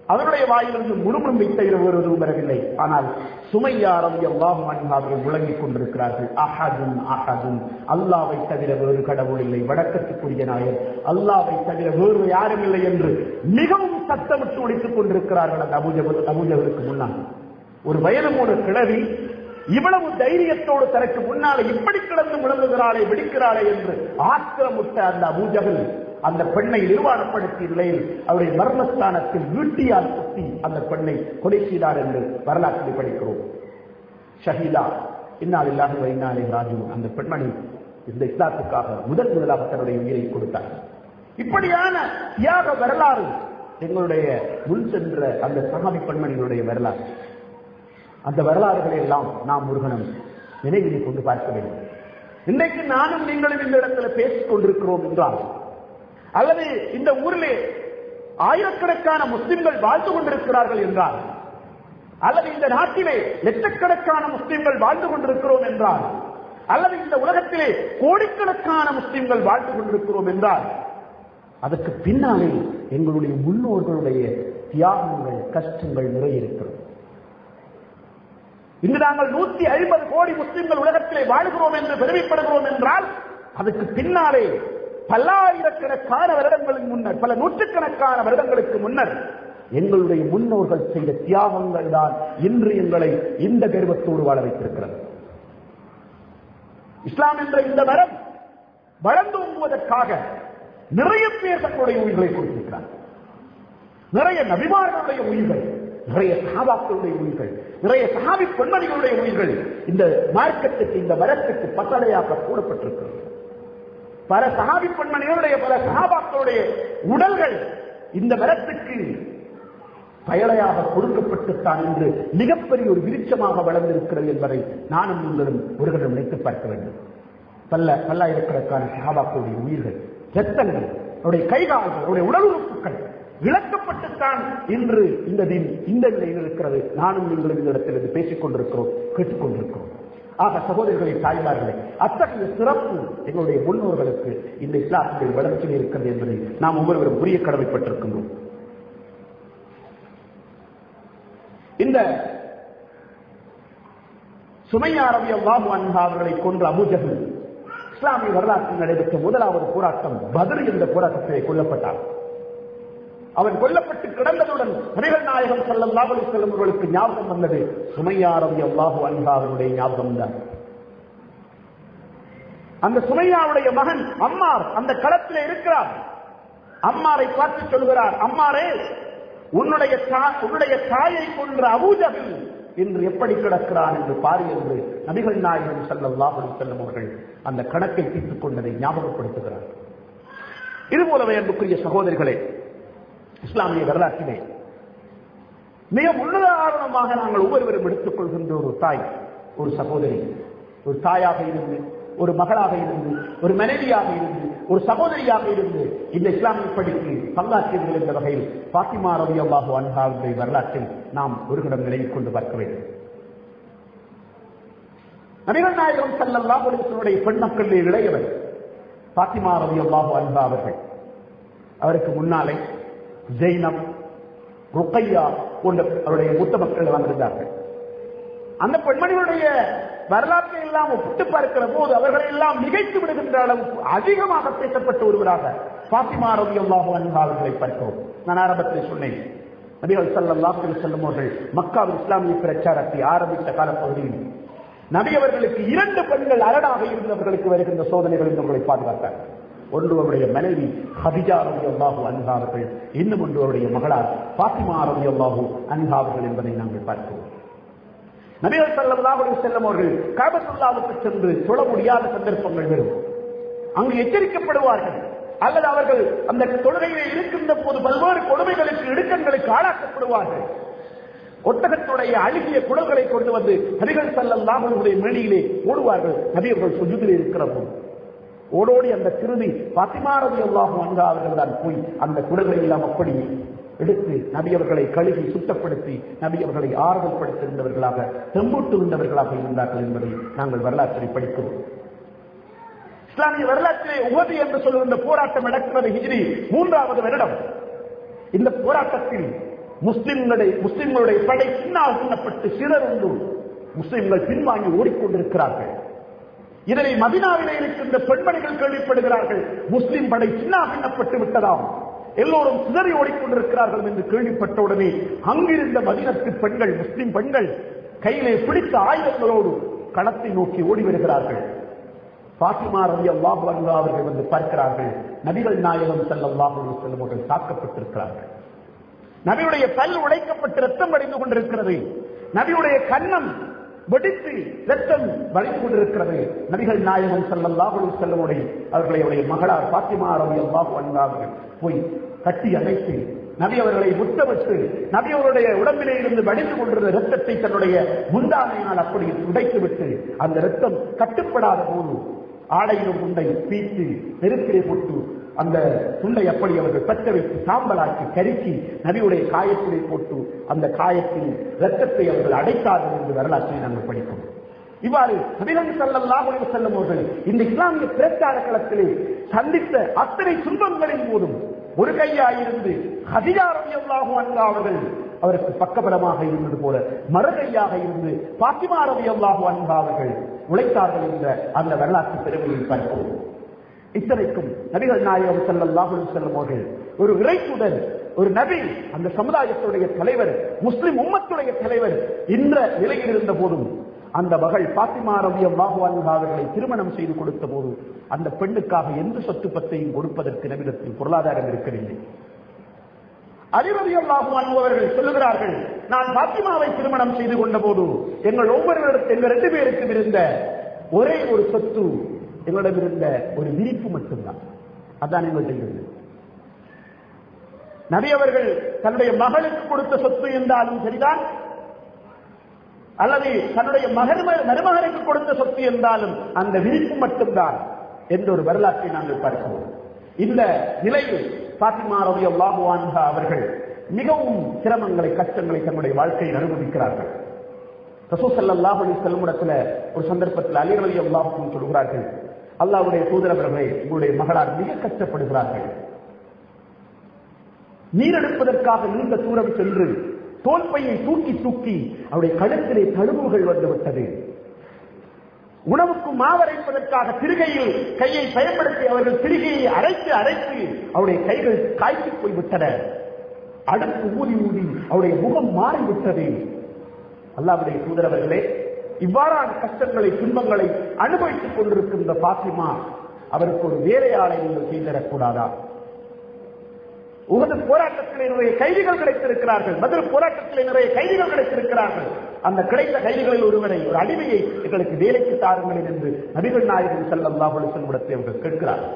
Speaker 1: அவருடைய வாயிலிருந்து முழுமுழுமை தவிர வேறு எதுவும் வரவில்லை ஆனால் சுமையாரம் எவ்வாறு அவர்கள் முழங்கிக் கொண்டிருக்கிறார்கள் அஹதும் அஹதும் அல்லாவை தவிர வேறு கடவுள் இல்லை வடக்கத்துக்குரிய நாயர் அல்லாவை தவிர வேறு யாரும் இல்லை என்று மிகவும் சத்தமிட்டு ஒழித்துக் கொண்டிருக்கிறார்கள் அந்த அபூஜபல் அபூஜகளுக்கு முன்னால் ஒரு வயது மூணு கிழவி இவ்வளவு தைரியத்தோடு தனக்கு முன்னாலே இப்படி கிடந்து முழங்குகிறாளே வெடிக்கிறாளே என்று ஆத்திரமுட்ட அந்த அபூஜகல் அந்த பெண்ணை நிர்வாணப்படுத்திய நிலையில் அவருடைய மர்மஸ்தானத்தில் வீட்டியால் குத்தி அந்த பெண்ணை கொலை செய்தார் என்று வரலாற்றில் படிக்கிறோம் ஷஹீதா இன்னால் இல்லாத வைநாளை ராஜு அந்த பெண்மணி இந்த இஸ்லாத்துக்காக முதல் முதலாக தன்னுடைய உயிரை கொடுத்தார் இப்படியான தியாக வரலாறு எங்களுடைய முன் சென்ற அந்த சகாபி பெண்மணிகளுடைய வரலாறு அந்த வரலாறுகளை எல்லாம் நாம் முருகனும் நினைவினை கொண்டு பார்க்க வேண்டும் இன்றைக்கு நானும் நீங்களும் இந்த இடத்துல பேசிக் கொண்டிருக்கிறோம் என்றால் அல்லது இந்த ஊரிலே ஆயிரக்கணக்கான முஸ்லிம்கள் வாழ்ந்து கொண்டிருக்கிறார்கள் என்றால் அல்லது இந்த நாட்டிலே லட்சக்கணக்கான முஸ்லிம்கள் வாழ்ந்து கொண்டிருக்கிறோம் என்றால் அல்லது இந்த உலகத்திலே கோடிக்கணக்கான முஸ்லிம்கள் வாழ்ந்து கொண்டிருக்கிறோம் என்றால் அதற்கு பின்னாலே எங்களுடைய முன்னோர்களுடைய தியாகங்கள் கஷ்டங்கள் நிறைய இருக்கிறது இன்று நாங்கள் நூத்தி ஐம்பது கோடி முஸ்லிம்கள் உலகத்திலே வாழ்கிறோம் என்று பெருமைப்படுகிறோம் என்றால் அதுக்கு பின்னாலே பல்லாயிரக்கணக்கான வருடங்களுக்கு முன்னர் பல நூற்றுக்கணக்கான வருடங்களுக்கு முன்னர் எங்களுடைய முன்னோர்கள் செய்த தியாகங்கள் தான் இன்று எங்களை இந்த கர்வத்தோடு வாழ வைத்திருக்கிறது இஸ்லாம் என்ற இந்த மரம் வளர்ந்தோங்குவதற்காக நிறைய பேர் தங்களுடைய உயிர்களை கொடுத்திருக்கிறார் நிறைய நபிமார்களுடைய உயிர்கள் நிறைய சகாபாக்களுடைய உயிர்கள் நிறைய சகாபி பெண்மணிகளுடைய உயிர்கள் இந்த மார்க்கத்துக்கு இந்த மரத்துக்கு பத்தடையாக கூடப்பட்டிருக்கிறது பல சகாபி பெண்மணிகளுடைய பல சகாபாக்களுடைய உடல்கள் இந்த மரத்துக்கு பயலையாக கொடுக்கப்பட்டுத்தான் என்று மிகப்பெரிய ஒரு விருட்சமாக வளர்ந்திருக்கிறது என்பதை நானும் நீங்களும் ஒருவரிடம் நினைத்து பார்க்க வேண்டும் பல்ல பல்லாயிரக்கணக்கான சகாபாக்களுடைய உயிர்கள் ரத்தங்கள் அவருடைய கைகால்கள் அவருடைய உடல் உறுப்புகள் இழக்கப்பட்டுத்தான் இன்று இந்த தின் இந்த நிலையில் இருக்கிறது நானும் நீங்களும் இந்த இடத்தில் இருந்து பேசிக் கொண்டிருக்கிறோம் கேட்டுக்கொண்டிருக்கிறோம் ஆக சகோதரர்களை தாய்மார்களே அத்தகைய சிறப்பு எங்களுடைய முன்னோர்களுக்கு இந்த இஸ்லாத்துடைய வளர்ச்சியில் இருக்கிறது என்பதை நாம் ஒவ்வொருவரும் புரிய கடமைப்பட்டிருக்கின்றோம் இந்த சுமையாரவிய வாபு அன்பா அவர்களை கொன்ற அபுஜகல் இஸ்லாமிய வரலாற்றில் நடைபெற்ற முதலாவது போராட்டம் பதில் என்ற போராட்டத்திலே கொல்லப்பட்டார் அவன் கொல்லப்பட்டு கிடந்ததுடன் நபிகள் நாயகம் செல்லம் செல்லும் அவர்களுக்கு ஞாபகம் வந்தது சுமையாரவி அல்லாஹு அன்பா அவருடைய ஞாபகம் தான் அந்த சுமையாவுடைய மகன் அம்மார் அந்த களத்தில் இருக்கிறார் அம்மாரை பார்த்து சொல்கிறார் அம்மாரே உன்னுடைய தா- உன்னுடைய தாயை கொன்ற அபூஜகல் இன்று எப்படி கிடக்கிறான் என்று பாரு என்று நபிகள் நாயகம் ஸல்லல்லாஹு அலைஹி வஸல்லம் அவர்கள் அந்த கணக்கை தீர்த்துக் கொண்டதை ஞாபகப்படுத்துகிறார் இதுபோலவே அன்புக்குரிய சகோதரிகளே இஸ்லாமிய வரலாற்றிலே மிக முன்னுதாரணமாக நாங்கள் ஒவ்வொருவரும் எடுத்துக் கொள்கின்ற ஒரு தாய் ஒரு சகோதரி ஒரு தாயாக இருந்து ஒரு மகளாக இருந்து ஒரு மனைவியாக இருந்து ஒரு சகோதரியாக இருந்து இந்த இஸ்லாமிய படிக்கு பங்காற்றியவர்கள் என்ற வகையில் பாத்திமா ரவி அல்லாஹு அன்ஹாவுடைய வரலாற்றில் நாம் ஒரு கடம் நிலையில் கொண்டு பார்க்க வேண்டும் நபிகள் நாயகம் ஸல்லல்லாஹு அலைஹி வஸல்லுடைய பெண் மக்களிலே இளையவர் பாத்திமா ரவி அல்லாஹு அன்ஹா அவர்கள் அவருக்கு முன்னாலே ஜெய்னப் ருக்கையா போன்ற அவருடைய மூத்த மக்கள் எல்லாம் இருந்தார்கள் அந்த பெண்மணிகளுடைய வரலாற்றை எல்லாம் ஒப்பிட்டு பார்க்கிற போது அவர்களை எல்லாம் மிகைத்து விடுகின்ற அளவுக்கு அதிகமாக பேசப்பட்ட ஒருவராக பாத்திமா ரவி அல்லாஹு அன்ஹா அவர்களை பார்க்கிறோம் நான் ஆரம்பத்தில் சொன்னேன் நபிகள் ஸல்லல்லாஹு அலைஹி வஸல்லம் அவர்கள் மக்காவில் இஸ்லாமிய பிரச்சாரத்தை ஆரம்பித்த காலப்பகுதியில் நபி அவர்களுக்கு இரண்டு பெண்கள் அரணாக இருந்தவர்களுக்கு வருகின்ற சோதனைகள் இருந்தவர்களை பாதுகாத்தார் ஒன்று அவருடைய மனைவி ஹதிஜா ரவி அல்லாஹூ அன்ஹா அவர்கள் இன்னும் ஒன்று அவருடைய மகளார் பாத்திமா ரவி அல்லாஹூ அன்ஹா அவர்கள் என்பதை நாங்கள் பார்க்கிறோம் நபிகள் ஸல்லல்லாஹு அலைஹி வஸல்லம் அவர்கள் காபத்துல்லாவுக்கு சென்று தொழ முடியாத சந்தர்ப்பங்கள் வரும் அங்கு எச்சரிக்கப்படுவார்கள் அல்லது அவர்கள் அந்த தொழுகையிலே இருக்கின்ற போது பல்வேறு கொடுமைகளுக்கு இடுக்கங்களுக்கு ஆளாக்கப்படுவார்கள் ஒட்டகத்துடைய அழுகிய குடல்களை கொண்டு வந்து நபிகள் ஸல்லல்லாஹு அலைஹி மேனியிலே ஓடுவார்கள் நபியர்கள் சுஜூதிலே இருக்கிற போது ஓடோடி அந்த கிருமி பாத்திமாரதி அல்லாஹு அன்ஹா அவர்கள் தான் போய் அந்த குடல்களை எல்லாம் அப்படி எடுத்து நபி அவர்களை கழுகி சுத்தப்படுத்தி நபி அவர்களை ஆறுதல் படுத்திருந்தவர்களாக தெம்பூட்டு இருந்தவர்களாக இருந்தார்கள் என்பதை நாங்கள் வரலாற்றை படிக்கிறோம் இஸ்லாமிய வரலாற்றிலே உகது என்று சொல்லுகின்ற போராட்டம் நடக்கிறது ஹிஜ்ரி மூன்றாவது வருடம் இந்த போராட்டத்தில் முஸ்லிம்களுடைய முஸ்லிம்களுடைய படை பின்னால் பின்னப்பட்டு சிலர் உண்டு முஸ்லிம்கள் பின்வாங்கி ஓடிக்கொண்டிருக்கிறார்கள் இதனை மதினாவிலே இருக்கின்ற பெண்மணிகள் கேள்விப்படுகிறார்கள் முஸ்லிம் படை சின்ன பின்னப்பட்டு விட்டதாம் எல்லோரும் சிதறி ஓடிக்கொண்டிருக்கிறார்கள் என்று கேள்விப்பட்டவுடனே அங்கிருந்த மதினத்து பெண்கள் முஸ்லிம் பெண்கள் கையிலே பிடித்த ஆயுதங்களோடு களத்தை நோக்கி ஓடி வருகிறார்கள் பாத்திமா ரவி அல்லாஹு அன்ஹா அவர்கள் வந்து பார்க்கிறார்கள் நபிகள் நாயகம் ஸல்லல்லாஹு அலைஹி வஸல்லம் அவர்கள் தாக்கப்பட்டிருக்கிறார்கள் நபியுடைய பல் உடைக்கப்பட்டு ரத்தம் வடிந்து கொண்டிருக்கிறது நபியுடைய கன்னம் வெடித்து ரத்தம் வடிந்து கொண்டிருக்கிறது நபிகள் நாயகம் ஸல்லல்லாஹு அலைஹி வஸல்லமுடைய அவர்களுடைய மகளார் பாத்திமா ரலியல்லாஹு அன்ஹா அவர்கள் போய் கட்டி அணைத்து நபி அவர்களை முத்தமிட்டு நபி அவருடைய உடம்பிலே இருந்து வடிந்து கொண்டிருந்த ரத்தத்தை தன்னுடைய முந்தானையினால் அப்படி உடைத்து விட்டு அந்த ரத்தம் கட்டுப்படாத போது ஆடையிலும் உண்டை பீத்து நெருப்பிலே போட்டு அந்த துண்டை அப்படி அவர்கள் பற்ற வைத்து சாம்பலாக்கி கருக்கி நபியுடைய காயத்திலே போட்டு அந்த காயத்தில் ரத்தத்தை அவர்கள் அடைத்தார்கள் என்று வரலாற்றை நாங்கள் படிக்கிறோம் இவ்வாறு நபிகள் ஸல்லல்லாஹு அலைஹி வஸல்லம் அவர்கள் இந்த இஸ்லாமிய பிரச்சார களத்திலே சந்தித்த அத்தனை துன்பங்களின் போதும் ஒரு கையாயிருந்து ஹதிஜா ரலியல்லாஹு அன்ஹா அவர்கள் அவருக்கு பக்கபலமாக இருந்தது போல மறுகையாக இருந்து பாத்திமா ரலியல்லாஹு அன்ஹா அவர்கள் உழைத்தார்கள் என்ற அந்த வரலாற்று பெருமையை பார்க்கிறோம் இத்தனைக்கும் நபிகள் நாயகம் ஸல்லல்லாஹு அலைஹி வஸல்லம் அவர்கள் ஒரு இறைத்துடன் ஒரு நபி அந்த சமுதாயத்துடைய தலைவர் முஸ்லிம் உம்மத்துடைய தலைவர் என்ற நிலையில் இருந்த போதும் அந்த மகள் பாத்திமா ரவி அவர்களை திருமணம் செய்து கொடுத்த போது அந்த பெண்ணுக்காக எந்த சொத்து பத்தையும் கொடுப்பதற்கு நபிடத்தில் பொருளாதாரம் இருக்கவில்லை அதிரவி அவர்கள் சொல்லுகிறார்கள் நான் பாத்திமாவை திருமணம் செய்து கொண்ட போது எங்கள் ஒவ்வொருவரிடத்தில் எங்கள் ரெண்டு பேருக்கும் இருந்த ஒரே ஒரு சொத்து எங்களிடம் இருந்த ஒரு விரிப்பு மட்டும்தான் அதான் எங்கள்கிட்ட இருந்தது நபி அவர்கள் தன்னுடைய மகளுக்கு கொடுத்த சொத்து என்றாலும் சரிதான் அல்லது தன்னுடைய மகர் மருமகனுக்கு கொடுத்த சொத்து என்றாலும் அந்த விரிப்பு மட்டும்தான் என்ற ஒரு வரலாற்றை நாங்கள் பார்க்கிறோம் இந்த நிலையில் பாத்திமா ரவி அல்லாஹுவான்ஹா அவர்கள் மிகவும் சிரமங்களை கஷ்டங்களை தன்னுடைய வாழ்க்கையில் அனுபவிக்கிறார்கள் ரசூசல்லாஹு அலி செல்முடத்துல ஒரு சந்தர்ப்பத்தில் அலி அலி அல்லாஹும் சொல்கிறார்கள் அல்லாவுடைய தூதரவர்களே உங்களுடைய மகளார் மிக கஷ்டப்படுகிறார்கள் நீரெடுப்பதற்காக நீண்ட தூரம் சென்று தோல்பையை தூக்கி தூக்கி அவருடைய கழுத்திலே தழுவுகள் வந்துவிட்டது உணவுக்கு மாவரைப்பதற்காக திருகையில் கையை பயன்படுத்தி அவர்கள் திருகையை அரைத்து அரைத்து அவருடைய கைகள் காய்ச்சி போய்விட்டன அடுப்பு ஊதி ஊதி அவருடைய முகம் மாறிவிட்டது அல்லாவுடைய தூதரவர்களே இவ்வாறான கஷ்டங்களை துன்பங்களை அனுபவித்துக் கொண்டிருக்கின்ற பாத்திமா அவருக்கு ஒரு வேலையாளை நீங்கள் செய்திடக்கூடாதா உகது போராட்டத்திலே நிறைய கைதிகள் கிடைத்திருக்கிறார்கள் பதில் போராட்டத்திலே நிறைய கைதிகள் கிடைத்திருக்கிறார்கள் அந்த கிடைத்த கைதிகளில் ஒருவரை ஒரு அடிமையை எங்களுக்கு வேலைக்கு தாருங்கள் என்று நபிகள் நாயகன் செல்லம் செல்விடத்தை அவர்கள் கேட்கிறார்கள்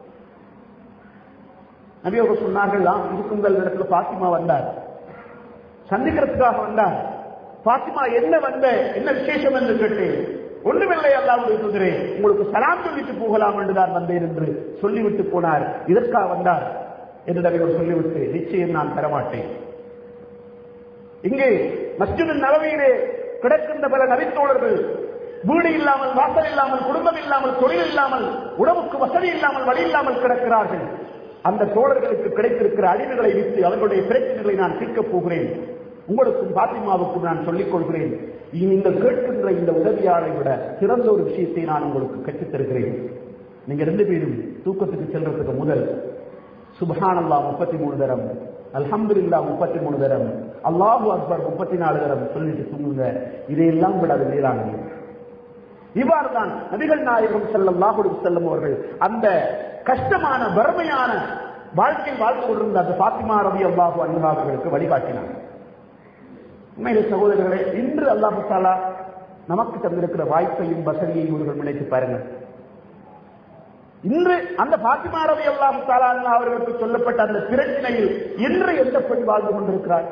Speaker 1: நபி அவர்கள் சொன்னார்கள் இருக்குங்கள் இடத்துல பாத்திமா வந்தார் சந்திக்கிறதுக்காக வந்தார் பாத்திமா என்ன வந்த என்ன விசேஷம் என்று கேட்டேன் ஒன்றுமில்லை அல்லாவுடைய தூதரே உங்களுக்கு சலாம் சொல்லிட்டு போகலாம் என்றுதான் வந்தேன் என்று சொல்லிவிட்டு போனார் இதற்காக வந்தார் என்று நபிகள் சொல்லிவிட்டு நிச்சயம் நான் தரமாட்டேன் இங்கே மஸ்ஜித் நலவையிலே கிடக்கின்ற பல நபித்தோழர்கள் வீடு இல்லாமல் வாசல் இல்லாமல் குடும்பம் இல்லாமல் தொழில் இல்லாமல் உணவுக்கு வசதி இல்லாமல் வழி இல்லாமல் கிடக்கிறார்கள் அந்த தோழர்களுக்கு கிடைத்திருக்கிற அழிவுகளை விட்டு அவர்களுடைய பிரச்சனைகளை நான் தீர்க்கப் போகிறேன் உங்களுக்கும் பாத்திமாவுக்கும் நான் சொல்லிக் கொள்கிறேன் நீங்கள் கேட்கின்ற இந்த உதவியாளரை விட சிறந்த ஒரு விஷயத்தை நான் உங்களுக்கு கற்றுத் தருகிறேன் நீங்க ரெண்டு பேரும் தூக்கத்துக்கு செல்றதுக்கு முதல் சுபஹானல்லா முப்பத்தி மூணு தரம் அல்ஹம்துல்லா முப்பத்தி மூணு தரம் அல்லாஹு அக்பர் முப்பத்தி நாலு தரம் சொல்லிட்டு தூங்குங்க இதையெல்லாம் விட அது மேலானது இவ்வாறு தான் நபிகள் நாயகம் செல்லம் லாகுடு செல்லும் அவர்கள் அந்த கஷ்டமான வறுமையான வாழ்க்கை வாழ்ந்து கொண்டிருந்த அந்த பாத்திமா ரவி அல்லாஹு அன்ஹா அவர்களுக்கு வழிகாட்டினார் உண்மையிலே சகோதரர்களே இன்று அல்லாஹு தாலா நமக்கு தந்திருக்கிற வாய்ப்பையும் வசதியையும் இவர்கள் நினைத்து பாருங்கள் இன்று அந்த பாத்திமா ரவி அல்லாஹு தாலா அவர்களுக்கு சொல்லப்பட்ட அந்த பிரச்சனையில் இன்று எந்த பெண் வாழ்ந்து கொண்டிருக்கிறார்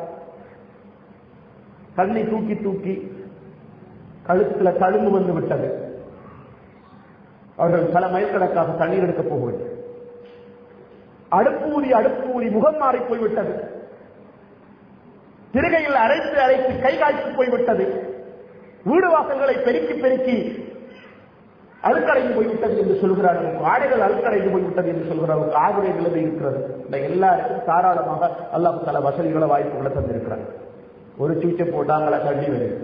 Speaker 1: கண்ணை தூக்கி தூக்கி கழுத்துல தழும்பு வந்து விட்டது அவர்கள் பல மைல்கணக்காக தண்ணீர் எடுக்க போக வேண்டும் அடுப்பு ஊதி அடுப்பு ஊதி முகம் மாறி போய்விட்டது திருகையில் அரைத்து அரைத்து கை காய்ச்சி போய்விட்டது வீடு வாசல்களை பெருக்கி பெருக்கி அழுக்கடைந்து போய்விட்டது என்று சொல்கிறார்கள் ஆடைகள் அழுக்கடைந்து போய்விட்டது என்று சொல்கிறார்கள் ஆகுடைய நிலைமை இருக்கிறது இந்த எல்லாருக்கும் தாராளமாக அல்லாஹ் தல வசதிகளை வாய்ப்புகளை தந்திருக்கிறார் ஒரு சூச்சை போட்டாங்களா தண்ணி வருது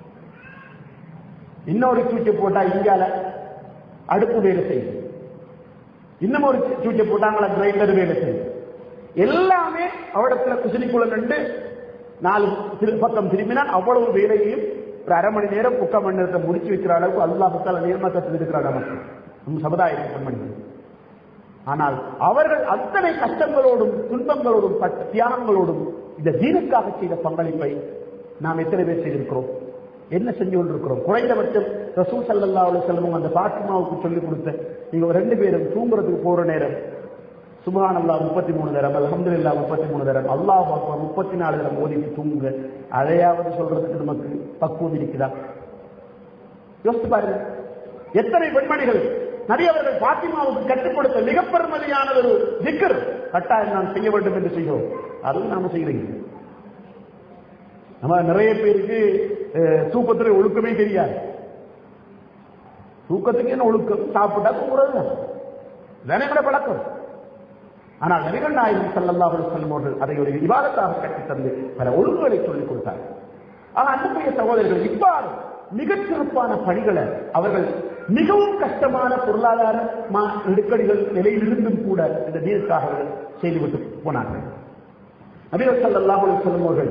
Speaker 1: இன்னொரு சூச்சை போட்டா இங்கால அடுப்பு வேலை செய்யும் இன்னும் ஒரு சூச்சை போட்டாங்களா கிரைண்டர் வேலை செய்யும் எல்லாமே அவடத்துல குசினிக்குள்ள நின்று நாலு திரு- பக்கம் திரும்பினா அவ்வளவு வேலையையும் ஒரு அரை மணி நேரம் முக்கால் மணி நேரத்தை முடிச்சு வைக்கிற அளவுக்கு அல்லாஹால நேர்மக்கத்தில் இருக்கிறார் நமக்கு நம் சமுதாயத்தை பெண்மணி ஆனால் அவர்கள் அத்தனை கஷ்டங்களோடும் துன்பங்களோடும் பட்ட தியாகங்களோடும் இந்த தீனுக்காக செய்த பங்களிப்பை நாம் எத்தனை பேர் செய்திருக்கிறோம் என்ன செஞ்சு கொண்டிருக்கிறோம் குறைந்தபட்சம் ரசூல் சல்லல்லா அலி செல்வம் அந்த பாத்திமாவுக்கு சொல்லிக் கொடுத்த நீங்க ஒரு ரெண்டு பேரும் தூங்குறதுக்கு போற நேரம் சுபான் அல்லா முப்பத்தி மூணு தரம் அல்ஹம்துலில்லா முப்பத்தி மூணு தரம் அல்லாஹ் அக்பர் முப்பத்தி நாலு தரம் ஓதிட்டு தூங்குங்க அதையாவது சொல்றதுக்கு நமக்கு பக்குவம் இருக்குதா யோசித்து பாருங்க எத்தனை பெண்மணிகள் நபியவர்கள் பாத்திமாவுக்கு கற்றுக் கொடுத்த மிக பெருமதியான ஒரு திக்கர் கட்டாயம் நாம் செய்ய வேண்டும் என்று செய்கிறோம் அதுவும் நாம செய்கிறீங்க நம்ம நிறைய பேருக்கு அஹ், தூக்கத்துல ஒழுக்கமே தெரியாது தூக்கத்துக்கு என்ன ஒழுக்கம் சாப்பிட்டா தூங்குறது தானே கூட பழக்கம் ஆனால் நபிகள் நாயகம் ஸல்லல்லாஹு அலைஹி வஸல்லம் அவர்கள் அதை ஒரு விவாதத்தாக கட்டித் தந்து பல ஒழுங்குகளை சொல்லிக் கொடுத்தார்கள் ஆனால் அன்புடைய சகோதரர்கள் இவ்வாறு மிகச் சிறப்பான பணிகளை அவர்கள் மிகவும் கஷ்டமான பொருளாதார மா- நெருக்கடிகள் நிலையிலிருந்தும் கூட இந்த தீனுக்காக அவர்கள் செய்துவிட்டு போனார்கள் நபிகள் ஸல்லல்லாஹு அலைஹி வஸல்லம் அவர்கள்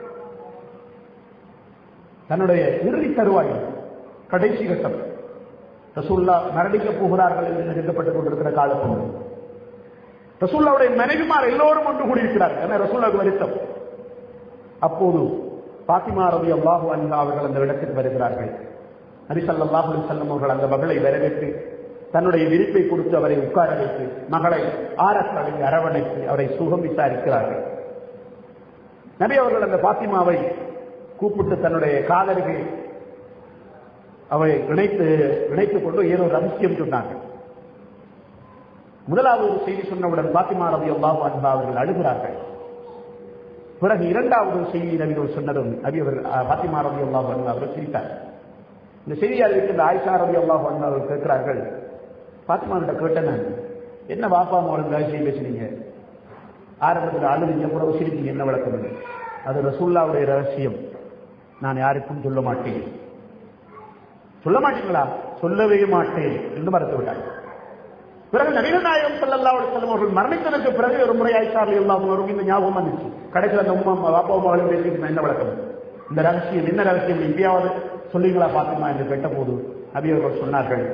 Speaker 1: தன்னுடைய இறுதி தருவாயில் கடைசி கட்டம் ரசூல்லா மரணிக்கப் போகிறார்கள் என்று நிகழ்த்தப்பட்டுக் கொண்டிருக்கிற காலப்பகுதி ரசூல்லாவுடைய மனைவிமார் எல்லோரும் ஒன்று கூடியிருக்கிறார்கள் என ரசூல்லாவுக்கு வருத்தம் அப்போது பாத்திமா ரவி அல்லாஹு அன்ஹா அவர்கள் அந்த இடத்துக்கு வருகிறார்கள் நபிசல்லாஹு அலைஹி வஸல்லம் அவர்கள் அந்த மகளை வரவேற்று தன்னுடைய விரிப்பை கொடுத்து அவரை உட்கார வைத்து மகளை ஆரத்தலை அரவணைத்து அவரை சுகம் விசாரிக்கிறார்கள் நபி அவர்கள் அந்த பாத்திமாவை கூப்பிட்டு தன்னுடைய காதலிகை அவை இணைத்து இணைத்துக் கொண்டு ஏதோ ஒரு ரகசியம் சொன்னார்கள் முதலாவது ஒரு செய்தி சொன்னவுடன் பாத்திமா ரவி அல்லாஹு அன்ஹா அவர்கள் அழுகிறார்கள் பிறகு இரண்டாவது ஒரு செய்தி நபிகள் சொன்னதும் நபி அவர்கள் அஹ், பாத்திமா ரவி அல்லாஹு அன்ஹா அவர்கள் சிரித்தார் இந்த செய்தியை அறிவிக்கின்ற ஆயிஷா ரவி அல்லாஹு அன்ஹா அவர்கள் கேட்கிறார்கள் பாத்திமா கிட்ட கேட்டேன் நான் என்ன வாப்பா மோளம் ரகசியம் பேசுனீங்க ஆரம்பத்தில் அழுதுங்க பிறகு சிரிப்பீங்க என்ன விளக்கம் இல்லை. அது ரசூல்லாவுடைய ரகசியம் நான் யாருக்கும் சொல்ல மாட்டேன் சொல்ல மாட்டீங்களா சொல்லவே மாட்டேன் என்று மறுத்து விட்டார் பிறகு நவீன நாயகம் ஸல்லல்லாஹு அலைஹி வஸல்லம் அவர்கள் மரணித்ததற்கு பிறகு ஒரு முறை ஆயிஷார் எல்லாம் அவருக்கு இந்த ஞாபகம் வந்துச்சு கடைசியில் அந்த உமா பாப்பா மகளும் பேசிட்டு என்ன விளக்கம் இந்த ரகசியம் என்ன ரகசியம் எங்கேயாவது சொல்லுங்களா பாத்துமா என்று கேட்டபோது நபி அவர்கள் சொன்னார்கள்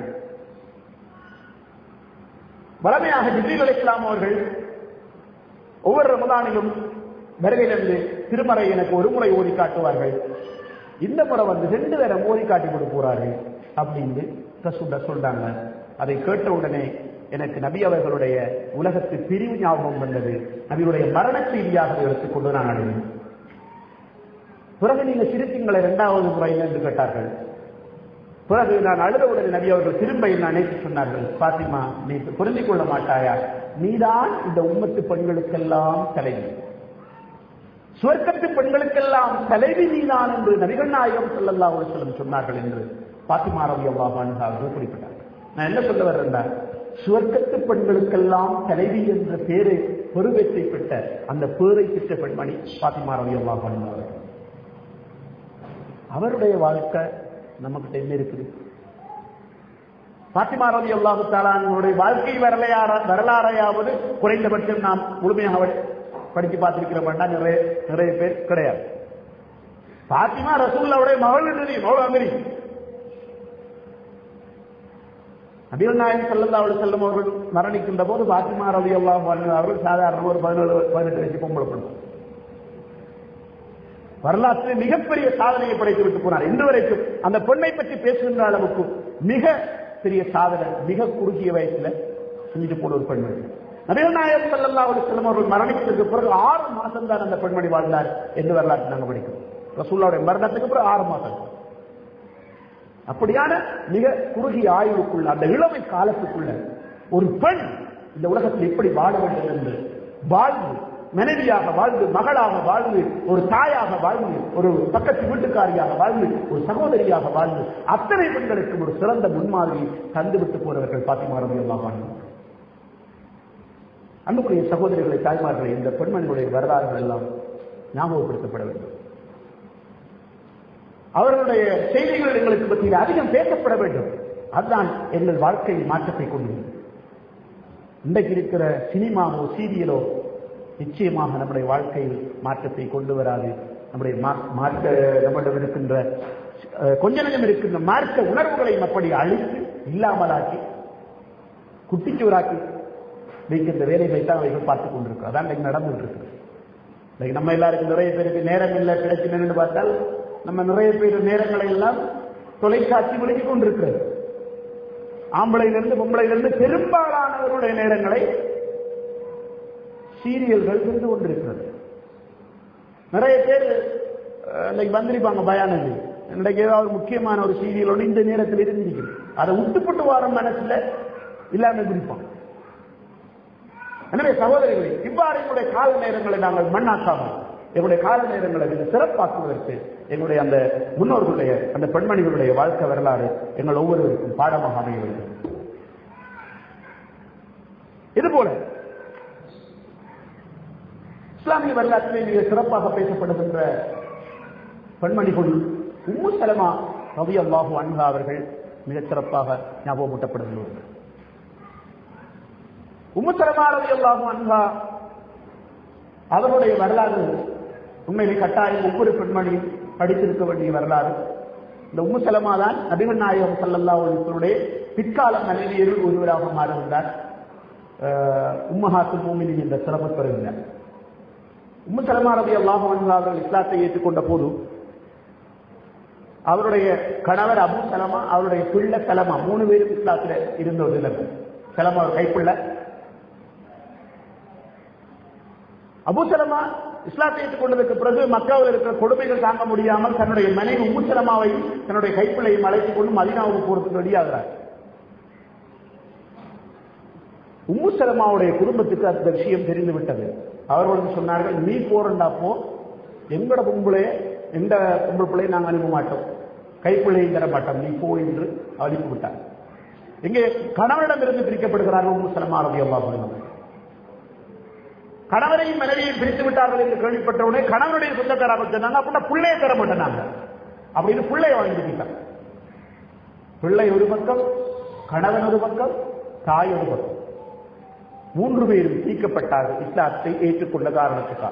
Speaker 1: வளமையாக ஜிப்ரீல் அலைஹிஸ்ஸலாம் அவர்கள் ஒவ்வொரு ரமதானிலும் வருகையிலிருந்து திருமறை எனக்கு ஒரு முறை ஓதி காட்டுவார்கள் இந்த முறை வந்து ரெண்டு தரம் ஓதி காட்டி கொண்டு போறார்கள் அப்படின்னு ரசூல்லா சொல்றாங்க அதை கேட்ட உடனே எனக்கு நபி அவர்களுடைய உலகத்து பிரிவு ஞாபகம் வந்தது நபியுடைய மரண செய்தியாக எடுத்துக்கொண்டு நான் அடைந்தேன் பிறகு நீங்க சிரித்தீங்களே இரண்டாவது முறையில் என்று கேட்டார்கள் பிறகு நான் அழுதவுடன் நபி அவர்கள் திரும்ப என்ன அழைத்து சொன்னார்கள் பாத்திமா நீ புரிந்து கொள்ள மாட்டாயா நீதான் இந்த உம்மத்து பெண்களுக்கெல்லாம் தலைவி சுவர்க்கத்து பெண்களுக்கெல்லாம் தலைவி நீதான் என்று நபிகள் நாயகம் ஸல்லல்லாஹு அலைஹி வஸல்லம் சொன்னார்கள் என்று பாத்திமா ரலியல்லாஹு அன்ஹா அவர்கள் குறிப்பிட்டார் நான் என்ன சொல்ல வர்றேன் சுவர்க்கத்து பெண்களுக்கெல்லாம் தலைவி என்ற பேரை பெருவெற்றி பெற்ற அந்த பேரை பெற்ற பெண்மணி பாத்திமா ரலியல்லாஹு அன்ஹா அவர்கள் அவருடைய வாழ்க்கை நமக்கிட்ட என்ன இருக்குது பாத்திமா ரவி அல்லாஹு தாலானுடைய வாழ்க்கை வரலையார வரலாறையாவது குறைந்தபட்சம் நாம் முழுமையாக அவள் படித்து பார்த்திருக்கிறோம்னா நிறைய நிறைய பேர் கிடையாது பாத்திமா ரசூல்லாவுடைய மகள் தெரியும் அவ்வளவு அமெரி நபிகள் நாயகம் ஸல்லல்லாஹு அலைஹி வஸல்லம் அவர்கள் மரணிக்கின்ற போது பாத்திமா ரவி அல்லாஹ் அவர்கள் சாதாரண ஒரு பதினேழு பதினெட்டு வயசு பொம்பளை பெண் வரலாற்றில் மிகப்பெரிய சாதனையை படைத்து விட்டு போனார் இன்று வரைக்கும் அந்த பெண்ணை பற்றி பேசுகின்ற அளவுக்கு மிக பெரிய சாதனை மிக குறுகிய வயசுல செஞ்சுட்டு போன ஒரு பெண்மணி நபிகள் நாயகம் ஸல்லல்லாஹு அலைஹி வஸல்லம் அவர்கள் மரணித்ததற்கு பிறகு ஆறு மாசம் தான் அந்த பெண்மணி வாழ்ந்தார் என்று வரலாற்று நாங்கள் படிக்கிறோம் ரசூல்லாவுடைய மரணத்துக்கு பிறகு ஆறு மாசம் அப்படியான மிக குறுகிய ஆய்வுக்குள்ள அந்த இளமை காலத்துக்குள்ள ஒரு பெண் இந்த உலகத்தில் எப்படி வாழ வேண்டும் என்று வாழ்வு மனைவியாக வாழ்ந்து மகளாக வாழ்ந்து ஒரு தாயாக வாழ்ந்து ஒரு பக்கத்து வீட்டுக்காரியாக வாழ்ந்து ஒரு சகோதரியாக வாழ்ந்து அத்தனை பெண்களுக்கும் ஒரு சிறந்த முன்மாதிரி தந்துவிட்டு போறவர்கள் பாத்திமா ரவி எல்லாம் அன்புக்குரிய சகோதரிகளை தாய்மார்களை இந்த பெண்மணிகளுடைய வரலாறுகள் எல்லாம் ஞாபகப்படுத்தப்பட வேண்டும் அவர்களுடைய செய்திகள் எங்களுக்கு பற்றியில் அதிகம் பேசப்பட வேண்டும் அதுதான் எங்கள் வாழ்க்கையில் மாற்றத்தை கொண்டு வரும். இன்றைக்கு இருக்கிற சினிமாவோ சீரியலோ நிச்சயமாக நம்முடைய வாழ்க்கையில் மாற்றத்தை கொண்டு வராது நம்முடைய மா- மார்க்க நம்மிடம் இருக்கின்ற அஹ், கொஞ்ச நஞ்சம் இருக்கின்ற மார்க்க உணர்வுகளையும் அப்படி அழித்து இல்லாமலாக்கி குட்டிச்சோராக்கி வைக்கின்ற வேலைகளை தான் அவைகள் பார்த்துக் கொண்டிருக்கிறோம் அதான் இன்றைக்கு நடந்துட்டு இருக்கு இன்னைக்கு நம்ம எல்லாருக்கும் நிறைய பேருக்கு நேரம் இல்லை கிடைச்சினு பார்த்தால் நம்ம நிறைய பேர் நேரங்களை எல்லாம் தொலைக்காட்சி விலகிக் கொண்டிருக்கிறது ஆம்பளையிலிருந்து பொம்பளையிலிருந்து பெரும்பாலானவருடைய நேரங்களை சீரியல்கள் சென்று கொண்டிருக்கிறது நிறைய பேர் அஹ், இன்னைக்கு வந்திருப்பாங்க பயானது இன்னைக்கு ஏதாவது முக்கியமான ஒரு சீரியல் ஒன்று இந்த நேரத்தில் இருந்திருக்கும் அதை விட்டுப்பட்டு வார மனசுல இல்லாம பிடிப்பான் எனவே சகோதரிகளே இவ்வாறு எங்களுடைய கால நேரங்களை நாங்கள் மண்ணாக்காமல் எங்களுடைய கால நேரங்களை மிக சிறப்பாக்குவதற்கு எங்களுடைய அந்த முன்னோர்களுடைய அந்த பெண்மணிகளுடைய வாழ்க்கை வரலாறு எங்கள் ஒவ்வொருவருக்கும் பாடமாக அமைய வேண்டும் இதுபோல இஸ்லாமிய வரலாற்றிலே மிக சிறப்பாக பேசப்படுகின்ற பெண்மணிகள் உம்மு சலமா ரவி அல்லாஹு அன்ஹா அவர்கள் மிகச் சிறப்பாக ஞாபகமூட்டப்படுகின்றனர் உம்மு சலமா ரவி அல்லாஹு அன்ஹா அவருடைய வரலாறு உண்மையிலே கட்டாயம் ஒவ்வொரு பெண்மணியும் படித்திருக்க வேண்டிய வரலாறு இந்த உம்மு சலமா தான் நபிகள் நாயகம் ஸல்லல்லாஹு அலைஹி வஸல்லுடைய பிற்கால மனைவியரில் ஒருவராக மாறுகின்றார் அஹ், உம்மஹாத்து மூமினின் என்ற சிறப்பு பெறுகின்றார் உம்மு சலமா ரவி அல்லாஹு அன்ஹா அவர்கள் இஸ்லாத்தை ஏற்றுக்கொண்ட போது அவருடைய கணவர் அபு சலமா அவருடைய பிள்ளை சலமா மூணு பேரும் இஸ்லாத்துல இருந்த ஒரு நிலைமை சலமா ஒரு கைப்பிள்ளை அபு சலமா இஸ்லாத்தை ஏற்றுக்கொண்டதற்கு பிறகு மக்காவில் இருக்கிற கொடுமைகள் தாங்க முடியாமல் தன்னுடைய மனைவி உம்மு சலமாவையும் தன்னுடைய கைப்பிள்ளையும் அழைத்துக் கொண்டு மதினாவுக்கு போறதுக்கு ரெடியாகிறார் உம்மு சலமாவுடைய குடும்பத்துக்கு அந்த விஷயம் தெரிந்து விட்டது அவர்கள் சொன்னார்கள் நீ போறண்டா போ எங்கட பொம்பளை எந்த பொம்பளை பிள்ளையை நாங்கள் அனுப்ப மாட்டோம் கைப்பிள்ளையும் தர மாட்டோம் நீ போ என்று அனுப்பி விட்டார் இங்கே கணவனிடமிருந்து பிரிக்கப்படுகிறார்கள் உம்மு சலமா ரவி அல்லா கணவரையும் மனைவியையும் பிரித்து விட்டார்கள் என்று கேள்விப்பட்ட உடனே கணவனுடைய சொந்தக்காராக சொன்னாங்க அப்படின்னா பிள்ளையை தர மாட்டேனாங்க அப்படின்னு பிள்ளையை வாங்கிட்டாங்க பிள்ளை ஒரு பக்கம் கணவன் ஒரு பக்கம் தாய் ஒரு பக்கம் மூன்று பேரும் தீர்க்கப்பட்டார்கள் இஸ்லாத்தை ஏற்றுக்கொண்ட காரணத்துக்காக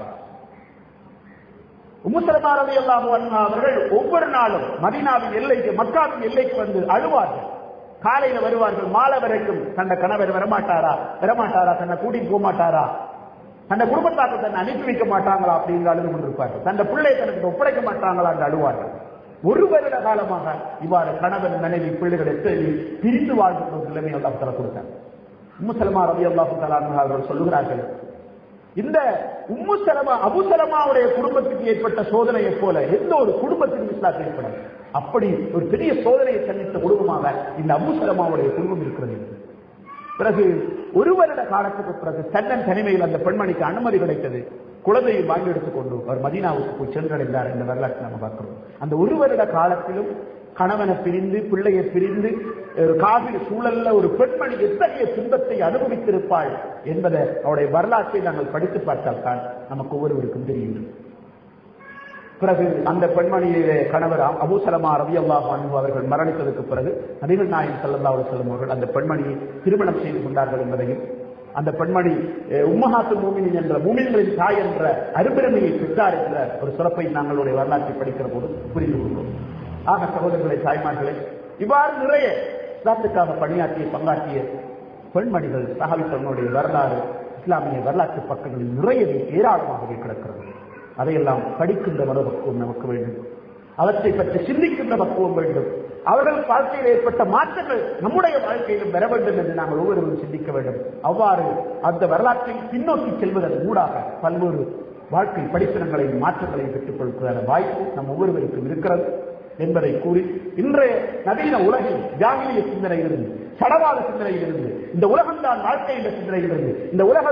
Speaker 1: உமுசலமாரதி அல்லாஹு அன்ஹா அவர்கள் ஒவ்வொரு நாளும் மதீனாவின் எல்லைக்கு மக்காவின் எல்லைக்கு வந்து அழுவார்கள் காலையில வருவார்கள் மாலை வரைக்கும் தன்னை கணவர் வரமாட்டாரா வரமாட்டாரா தன்னை கூட்டிட்டு போக மாட்டாரா தன்னை குடும்பத்தாக்கு தன்னை அனுப்பி வைக்க மாட்டாங்களா அப்படின்னு அழுது கொண்டிருப்பார்கள் தன்னை பிள்ளை தனக்கு ஒப்படைக்க மாட்டாங்களா என்று அழுவார்கள் ஒரு வருட காலமாக இவ்வாறு கணவன் மனைவி பிள்ளைகளை தேடி பிரிந்து வாழ்கின்ற ஒரு நிலைமை அல்லாஹ் தர கொடுத்தார் உம்மு சலமா ரவி அல்லாஹு தலான் அவர்கள் சொல்லுகிறார்கள் இந்த உம்மு சலமா அபு சலமாவுடைய குடும்பத்துக்கு ஏற்பட்ட சோதனையை போல எந்த ஒரு குடும்பத்திலும் இஸ்லாத்தில் ஏற்படாது அப்படி ஒரு பெரிய சோதனையை சந்தித்த குடும்பமாக இந்த அபு சலமாவுடைய குடும்பம் இருக்கிறது பிறகு ஒரு வருட காலத்துக்கு பிறகு தன்னன் தனிமையில் அந்த பெண்மணிக்கு அனுமதி கிடைத்தது குழந்தையை வாங்கி எடுத்துக்கொண்டு அவர் மதீனாவுக்கு போய் சென்றடைந்தார் என்ற வரலாற்றை நம்ம பார்க்கிறோம் அந்த ஒரு வருட காலத்திலும் கணவனை பிரிந்து பிள்ளையை பிரிந்து ஒரு காவிரி சூழல்ல ஒரு பெண்மணி எத்தகைய துன்பத்தை அனுபவித்திருப்பாள் என்பதை அவருடைய வரலாற்றை நாங்கள் படித்து பார்த்தால் தான் நமக்கு ஒவ்வொருவருக்கும் தெரியும் பிறகு அந்த பெண்மணியிலே கணவர் அபூசலமா ரவி அல்லாஹ் அவர்கள் மரணித்ததற்கு பிறகு நபிகள் நாயகம் சல்லா செல்லும் அவர்கள் அந்த பெண்மணியை திருமணம் செய்து கொண்டார்கள் என்பதையும் அந்த பெண்மணி அஹ், உம்மஹாத்து மூமினின் என்ற மூமின்களின் தாய் என்ற அருபெருமையை பெற்றார் என்ற ஒரு சிறப்பை நாங்களுடைய வரலாற்றை படிக்கிற போது புரிந்து கொள்வோம் ஆக சகோதரர்களை தாய்மார்களே இவ்வாறு நிறைய இஸ்லாத்துக்காக பணியாற்றிய பங்காற்றிய பெண்மணிகள் சகாபித்தவனுடைய வரலாறு இஸ்லாமிய வரலாற்று பக்கங்களில் நிறையவே ஏராளமாகவே கிடக்கிறது அதையெல்லாம் படிக்கின்ற மனோபக்குவம் நமக்கு வேண்டும் அவற்றை பற்றி சிந்திக்கின்ற பக்குவம் வேண்டும் அவர்கள் வாழ்க்கையில் ஏற்பட்ட மாற்றங்கள் நம்முடைய வாழ்க்கையிலும் பெற வேண்டும் என்று நாங்கள் ஒவ்வொருவரும் சிந்திக்க வேண்டும் அவ்வாறு அந்த வரலாற்றை பின்னோக்கி செல்வதன் ஊடாக பல்வேறு வாழ்க்கை படிப்பினங்களையும் மாற்றங்களையும் பெற்றுக் கொள்வதான வாய்ப்பு நம் ஒவ்வொருவருக்கும் இருக்கிறது என்பதை கூறி இன்றைய நவீன உலகில் ஜாகிலிய சிந்தனையிலிருந்து சடவாத சிந்தனையிலிருந்து இந்த உலகம் தான் வாழ்க்கை என்ற சிந்தனையிலிருந்து இந்த உலகம்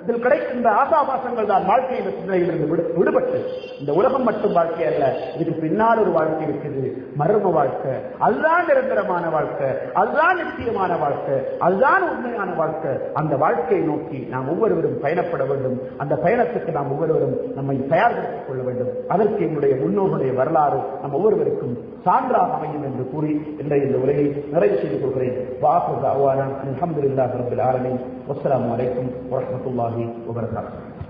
Speaker 1: இதில் கிடைக்கின்ற ஆசாபாசங்கள் தான் வாழ்க்கையின் சிந்தனையிலிருந்து விடு- விடுபட்டு இந்த உலகம் மட்டும் வாழ்க்கை அல்ல இதுக்கு பின்னால் ஒரு வாழ்க்கை இருக்குது மர்ம வாழ்க்கை அதுதான் நிரந்தரமான வாழ்க்கை அதுதான் நிச்சயமான வாழ்க்கை அதுதான் உண்மையான வாழ்க்கை அந்த வாழ்க்கையை நோக்கி நாம் ஒவ்வொருவரும் பயணப்பட வேண்டும் அந்த பயணத்துக்கு நாம் ஒவ்வொருவரும் நம்மை தயார்படுத்திக் கொள்ள வேண்டும் அதற்கு எங்களுடைய முன்னோர்களுடைய வரலாறு நம் ஒவ்வொருவருக்கும் சான்றாக அமையும் என்று கூறி இன்றைய இந்த உரையை நிறைவு செய்து கொள்கிறேன் வாக்கு அவானா அலமதுல்லாஹ் ரபில் ஆலமின் வஸ்ஸலாமு அலைக்கும் வரஹ்மத்துல்லாஹி வபரகாத்துஹு